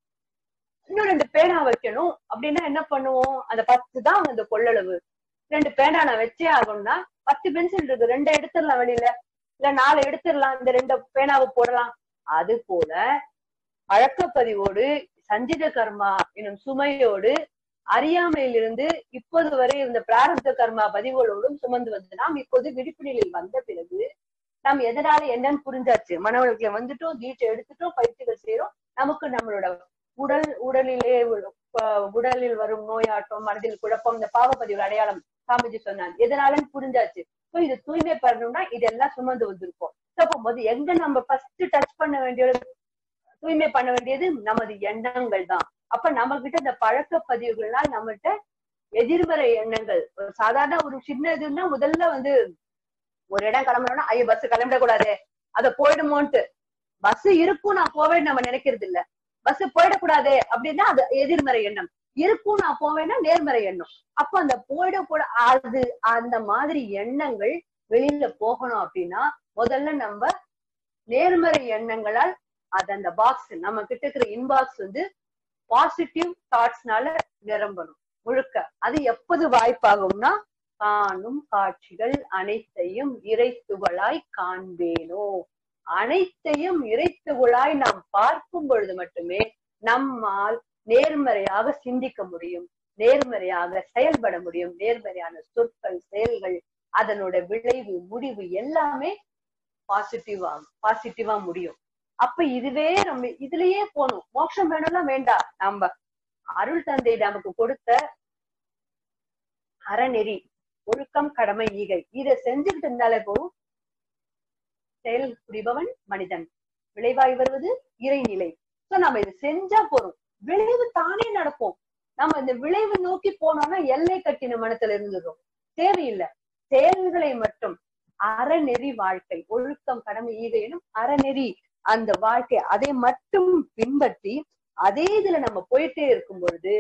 இன்னும் ரெண்டு பேனா வைக்கணும் அப்படின்னா என்ன பண்ணுவோம் அந்த பத்து தான் அந்த கொள்ளளவு ரெண்டு பேனா நான் வச்சே ஆகணும்னா பத்து பென்சில் இருக்கு ரெண்டு எடுத்துடலாம் வெளியில இல்ல நாலு எடுத்துடலாம் இந்த ரெண்டு பேனாவை போடலாம் அது போல பழக்கப்பதிவோடு சஞ்சித கர்மா எனும் சுமையோடு அறியாமையிலிருந்து இப்போது வரை இருந்த பிராரப்த கர்மா பதிவுகளோடும் சுமந்து வந்து நாம் இப்போது விழிப்பு நிலையில் வந்த பிறகு நாம் எதனால என்னன்னு புரிஞ்சாச்சு மனவளத்துல வந்துட்டோம் தீட்சை எடுத்துட்டோம் பயிற்சிகள் செய்யறோம் நமக்கு நம்மளோட உடல் உடலிலே உடலில் வரும் நோயாட்டம் மனதில் குழப்பம் இந்த பாவப்பதிவு அடையாளம் காமிச்சு சொன்னாங்க எதனாலன்னு புரிஞ்சாச்சு ஸோ இது தூய்மை பண்ணணும்னா இதெல்லாம் சுமந்து வந்திருக்கோம் அப்போ போது எங்க நம்ம ஃபர்ஸ்ட் டச் பண்ண வேண்டியது தூய்மை பண்ண வேண்டியது நமது எண்ணங்கள் தான் அப்ப நம்ம கிட்ட இந்த பழக்க பதிவுகள்னால் நம்மகிட்ட எதிர்மறை எண்ணங்கள் ஒரு சாதாரண ஒரு சின்ன இதுன்னா முதல்ல வந்து ஒரு இடம் கிளம்புறோம்னா ஐயோ பஸ் கிளம்பிடக்கூடாது அத போயிடுமோன்ட்டு பஸ் இருக்கும் நான் போவேன்னு நம்ம நினைக்கிறது இல்ல பஸ் போயிடக்கூடாது அப்படின்னா அது எதிர்மறை எண்ணம் இருக்கும் நான் போவேன்னா நேர்மறை எண்ணம் அப்ப அந்த போயிட கூட அது அந்த மாதிரி எண்ணங்கள் வெளியில போகணும் அப்படின்னா முதல்ல நம்ம நேர்மறை எண்ணங்களால் அது அந்த பாக்ஸ் நம்ம கிட்ட இருக்கிற இன்பாக்ஸ் வந்து பாசிட்டிவ் தாட்ஸ்னால நிரம்பணும் முழுக்க அது எப்போது வாய்ப்பாகும்னா காணும் காட்சிகள் அனைத்தையும் இறைத்துகளாய் காண்பேனோ அனைத்தையும் இறைத்துகளாய் நாம் பார்க்கும் பொழுது மட்டுமே நம்மால் நேர்மறையாக சிந்திக்க முடியும் நேர்மறையாக செயல்பட முடியும் நேர்மறையான சொற்கள் செயல்கள் அதனோட விளைவு முடிவு எல்லாமே பாசிட்டிவா பாசிட்டிவா முடியும் அப்ப இதுவே நம்ம இதுலயே போகணும் மோட்சம் வேணும்லாம் வேண்டாம் நம்ம அருள் தந்தை நமக்கு கொடுத்த அறநெறி ஒழுக்கம் கடமை ஈகை இதை செஞ்சுக்கிட்டு இருந்தாலே போதும் செயல் புரிபவன் மனிதன் விளைவாய் வருவது இறைநிலை சோ நம்ம இது செஞ்சா போறோம் விளைவு தானே நடக்கும் நம்ம இந்த விளைவு நோக்கி போனோம்னா எல்லை கட்டின மனத்துல இருந்துடும் தேவையில்லை செயல்களை மட்டும் அறநெறி வாழ்க்கை ஒழுக்கம் கடமை ஈகையினும் அறநெறி அந்த வாழ்க்கை அதை மட்டும் பின்பற்றி அதே இதுல நம்ம போயிட்டே இருக்கும் பொழுது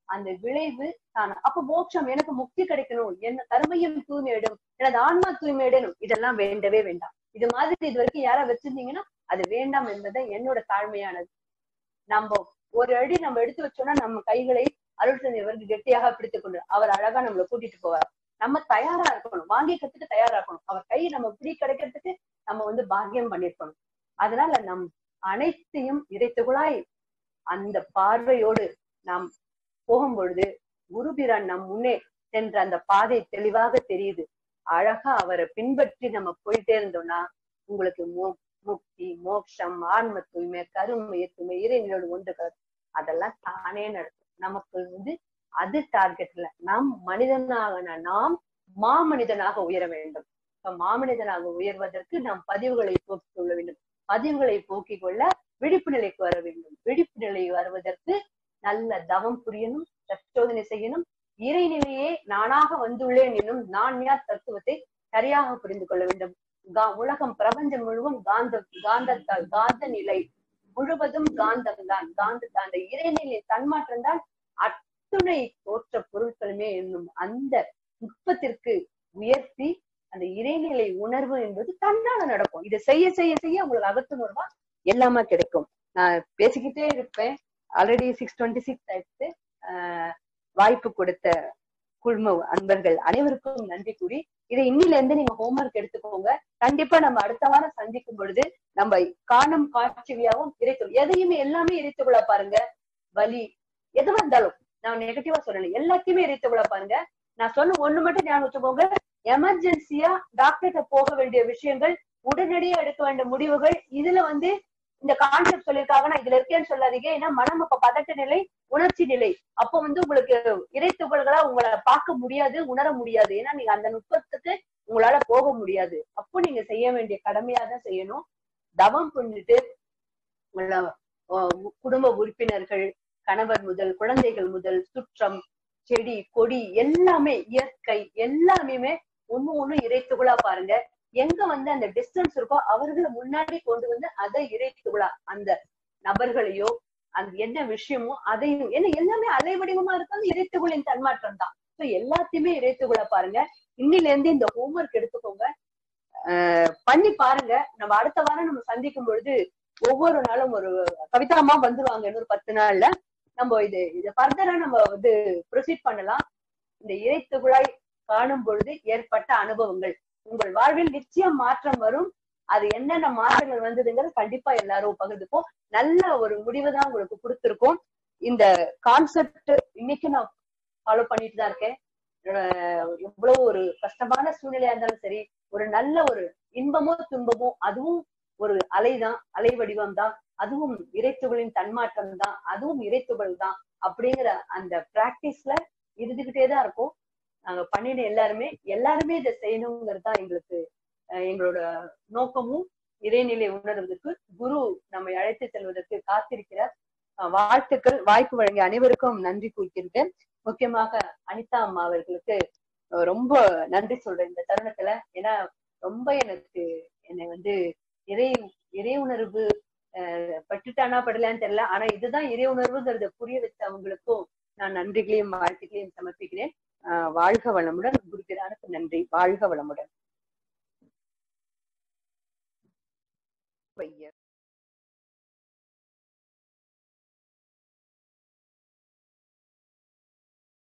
அந்த விளைவு தான் அப்ப மோட்சம் எனக்கு முக்தி கிடைக்கணும் என்ன கருமையும் தூய்மையிடும் எனது ஆன்மா தூய்மையிடணும் இதெல்லாம் வேண்டவே வேண்டாம் இது மாதிரி இது வரைக்கும் யாரா வச்சிருந்தீங்கன்னா அது வேண்டாம் என்பதை என்னோட தாழ்மையானது நம்ம ஒரு அடி நம்ம எடுத்து வச்சோம்னா நம்ம கைகளை அருள் செஞ்சவருக்கு கெட்டியாக பிடித்துக் கொண்டு அவர் அழகா நம்மளை கூட்டிட்டு போவார் நம்ம தயாரா இருக்கணும் வாங்கிக்கிறதுக்கு தயாரா இருக்கணும் அவர் கை நம்ம பிடி கிடைக்கிறதுக்கு நம்ம வந்து பாக்கியம் பண்ணிருக்கணும் அதனால நம் அனைத்தையும் இறைத்துகுழாய் அந்த பார்வையோடு நாம் போகும்பொழுது குருபிரான் நம் முன்னே சென்ற அந்த பாதை தெளிவாக தெரியுது அழகா அவரை பின்பற்றி நம்ம போயிட்டே இருந்தோம்னா உங்களுக்கு மோ முக்தி மோட்சம் ஆன்ம தூய்மை கருமை தூய்மை இறைவனோடு ஒன்று அதெல்லாம் தானே நடக்கும் நமக்கு வந்து அது டார்கெட்ல நாம் மனிதனாக நாம் மாமனிதனாக உயர வேண்டும் இப்ப மாமனிதனாக உயர்வதற்கு நாம் பதிவுகளை போக்கிக் கொள்ள வேண்டும் பதிவுகளை போக்கிக் கொள்ள விழிப்பு நிலைக்கு வர வேண்டும் விழிப்பு நிலை வருவதற்கு நல்ல தவம் புரியணும் தற்சோதனை செய்யணும் இறைநிலையே நானாக வந்துள்ளேன் என்னும் நான் யார் தத்துவத்தை சரியாக புரிந்து கொள்ள வேண்டும் கா- உலகம் பிரபஞ்சம் முழுவதும் காந்த காந்தத்தால் காந்த நிலை முழுவதும் காந்தம் தான் காந்த அந்த இறைநிலை தன்மாற்றம் தான் அத்துணை தோற்ற பொருட்களுமே என்னும் அந்த நுட்பத்திற்கு உயர்த்தி அந்த இறைநிலை உணர்வு என்பது தன்னால நடக்கும் இதை செய்ய செய்ய செய்ய உங்களுக்கு அகத்துணர்வா எல்லாமே கிடைக்கும் நான் பேசிக்கிட்டே இருப்பேன் ஆல்ரெடி சிக்ஸ் டுவெண்ட்டி சிக்ஸ் ஆயிடுச்சு ஆஹ் வாய்ப்பு கொடுத்த குழும அன்பர்கள் அனைவருக்கும் நன்றி கூறி இதை இன்னில இருந்து நீங்க ஹோம்ஒர்க் எடுத்துக்கோங்க கண்டிப்பா நம்ம அடுத்த வாரம் சந்திக்கும் பொழுது நம்ம காணும் காட்சியாவும் இறைத்தொள் எதையுமே எல்லாமே இறைத்துக்குள்ள பாருங்க வலி எதுவா இருந்தாலும் நான் நெகட்டிவா சொல்லல எல்லாத்தையுமே இறைத்துக்குள்ள பாருங்க நான் சொன்ன ஒண்ணு மட்டும் ஞாபகம் வச்சுக்கோங்க எமர்ஜென்சியா டாக்டர்கிட்ட போக வேண்டிய விஷயங்கள் உடனடியா எடுக்க வேண்டிய முடிவுகள் இதுல வந்து இந்த கான்செப்ட் சொல்லியிருக்காங்க நான் இதுல இருக்கேன்னு சொல்லாதீங்க ஏன்னா மனம் அப்ப பதட்ட நிலை உணர்ச்சி நிலை அப்போ வந்து உங்களுக்கு இறை துகள்களா உங்களை பார்க்க முடியாது உணர முடியாது ஏன்னா நீங்க அந்த நுட்பத்துக்கு உங்களால போக முடியாது அப்போ நீங்க செய்ய வேண்டிய கடமையா தான் செய்யணும் தவம் பண்ணிட்டு உங்கள அஹ், குடும்ப உறுப்பினர்கள் கணவர் முதல் குழந்தைகள் முதல் சுற்றம் செடி கொடி எல்லாமே இயற்கை எல்லாமே ஒண்ணு ஒண்ணு இறைத்துகளா பாருங்க எங்க வந்து அந்த டிஸ்டன்ஸ் இருக்கோ அவர்களை முன்னாடி கொண்டு வந்து அதை இறைத்துகளா அந்த நபர்களையோ அந்த என்ன விஷயமோ அதையும் ஏன்னா எல்லாமே அலை வடிவமா இருக்கிறது இறைத்துகளின் தன்மாற்றம் தான் ஸோ எல்லாத்தையுமே இறைத்துகளா பாருங்க இன்னில இருந்து இந்த ஹோம்ஒர்க் எடுத்துக்கோங்க அஹ் பண்ணி பாருங்க நம்ம அடுத்த வாரம் நம்ம சந்திக்கும் பொழுது ஒவ்வொரு நாளும் ஒரு கவிதாமா வந்துருவாங்க இன்னொரு பத்து நாள்ல நம்ம இது இது ஃபர்தரா நம்ம வந்து ப்ரொசீட் பண்ணலாம் இந்த இறைத்துகுழாய் காணும் பொழுது ஏற்பட்ட அனுபவங்கள் உங்கள் வாழ்வில் நிச்சயம் மாற்றம் வரும் அது என்னென்ன மாற்றங்கள் வந்ததுங்கிறது கண்டிப்பா எல்லாரும் பகிர்ந்துப்போம் நல்ல ஒரு முடிவு தான் உங்களுக்கு கொடுத்துருக்கோம் இந்த கான்செப்ட் இன்னைக்கு நான் ஃபாலோ பண்ணிட்டு தான் இருக்கேன் என்னோட எவ்வளவு ஒரு கஷ்டமான சூழ்நிலையா இருந்தாலும் சரி ஒரு நல்ல ஒரு இன்பமோ துன்பமோ அதுவும் ஒரு அலைதான் அலை வடிவம் தான் அதுவும் இறைத்துகளின் தன்மாற்றம் தான் அதுவும் இறைத்துகள் தான் அப்படிங்கிற அந்த பிராக்டிஸ்ல இருந்துகிட்டே தான் இருக்கும் நாங்க பண்ணின எல்லாருமே எல்லாருமே இதை செய்யணுங்கிறது தான் எங்களுக்கு அஹ், எங்களோட நோக்கமும் இறைநிலை உணர்வதற்கு குரு நம்மை அழைத்து செல்வதற்கு காத்திருக்கிறார் அஹ், வாழ்த்துக்கள் வாய்ப்பு வழங்கிய அனைவருக்கும் நன்றி கூறுகிறேன் முக்கியமாக அனிதா அம்மா அவர்களுக்கு அஹ், ரொம்ப நன்றி சொல்றேன் இந்த தருணத்துல ஏன்னா ரொம்ப எனக்கு என்னை வந்து இறை இறை உணர்வு அஹ், பட்டுட்டானா படலான்னு தெரியல ஆனா இதுதான் இறை உணர்வுங்கிறத புரிய வச்ச அவங்களுக்கும் நான் நன்றிகளையும் வாழ்த்துக்களையும் சமர்ப்பிக்கிறேன் அஹ், வாழ்க வளமுடன் குருபிரானுக்கு நன்றி வாழ்க வளமுடன் பையன்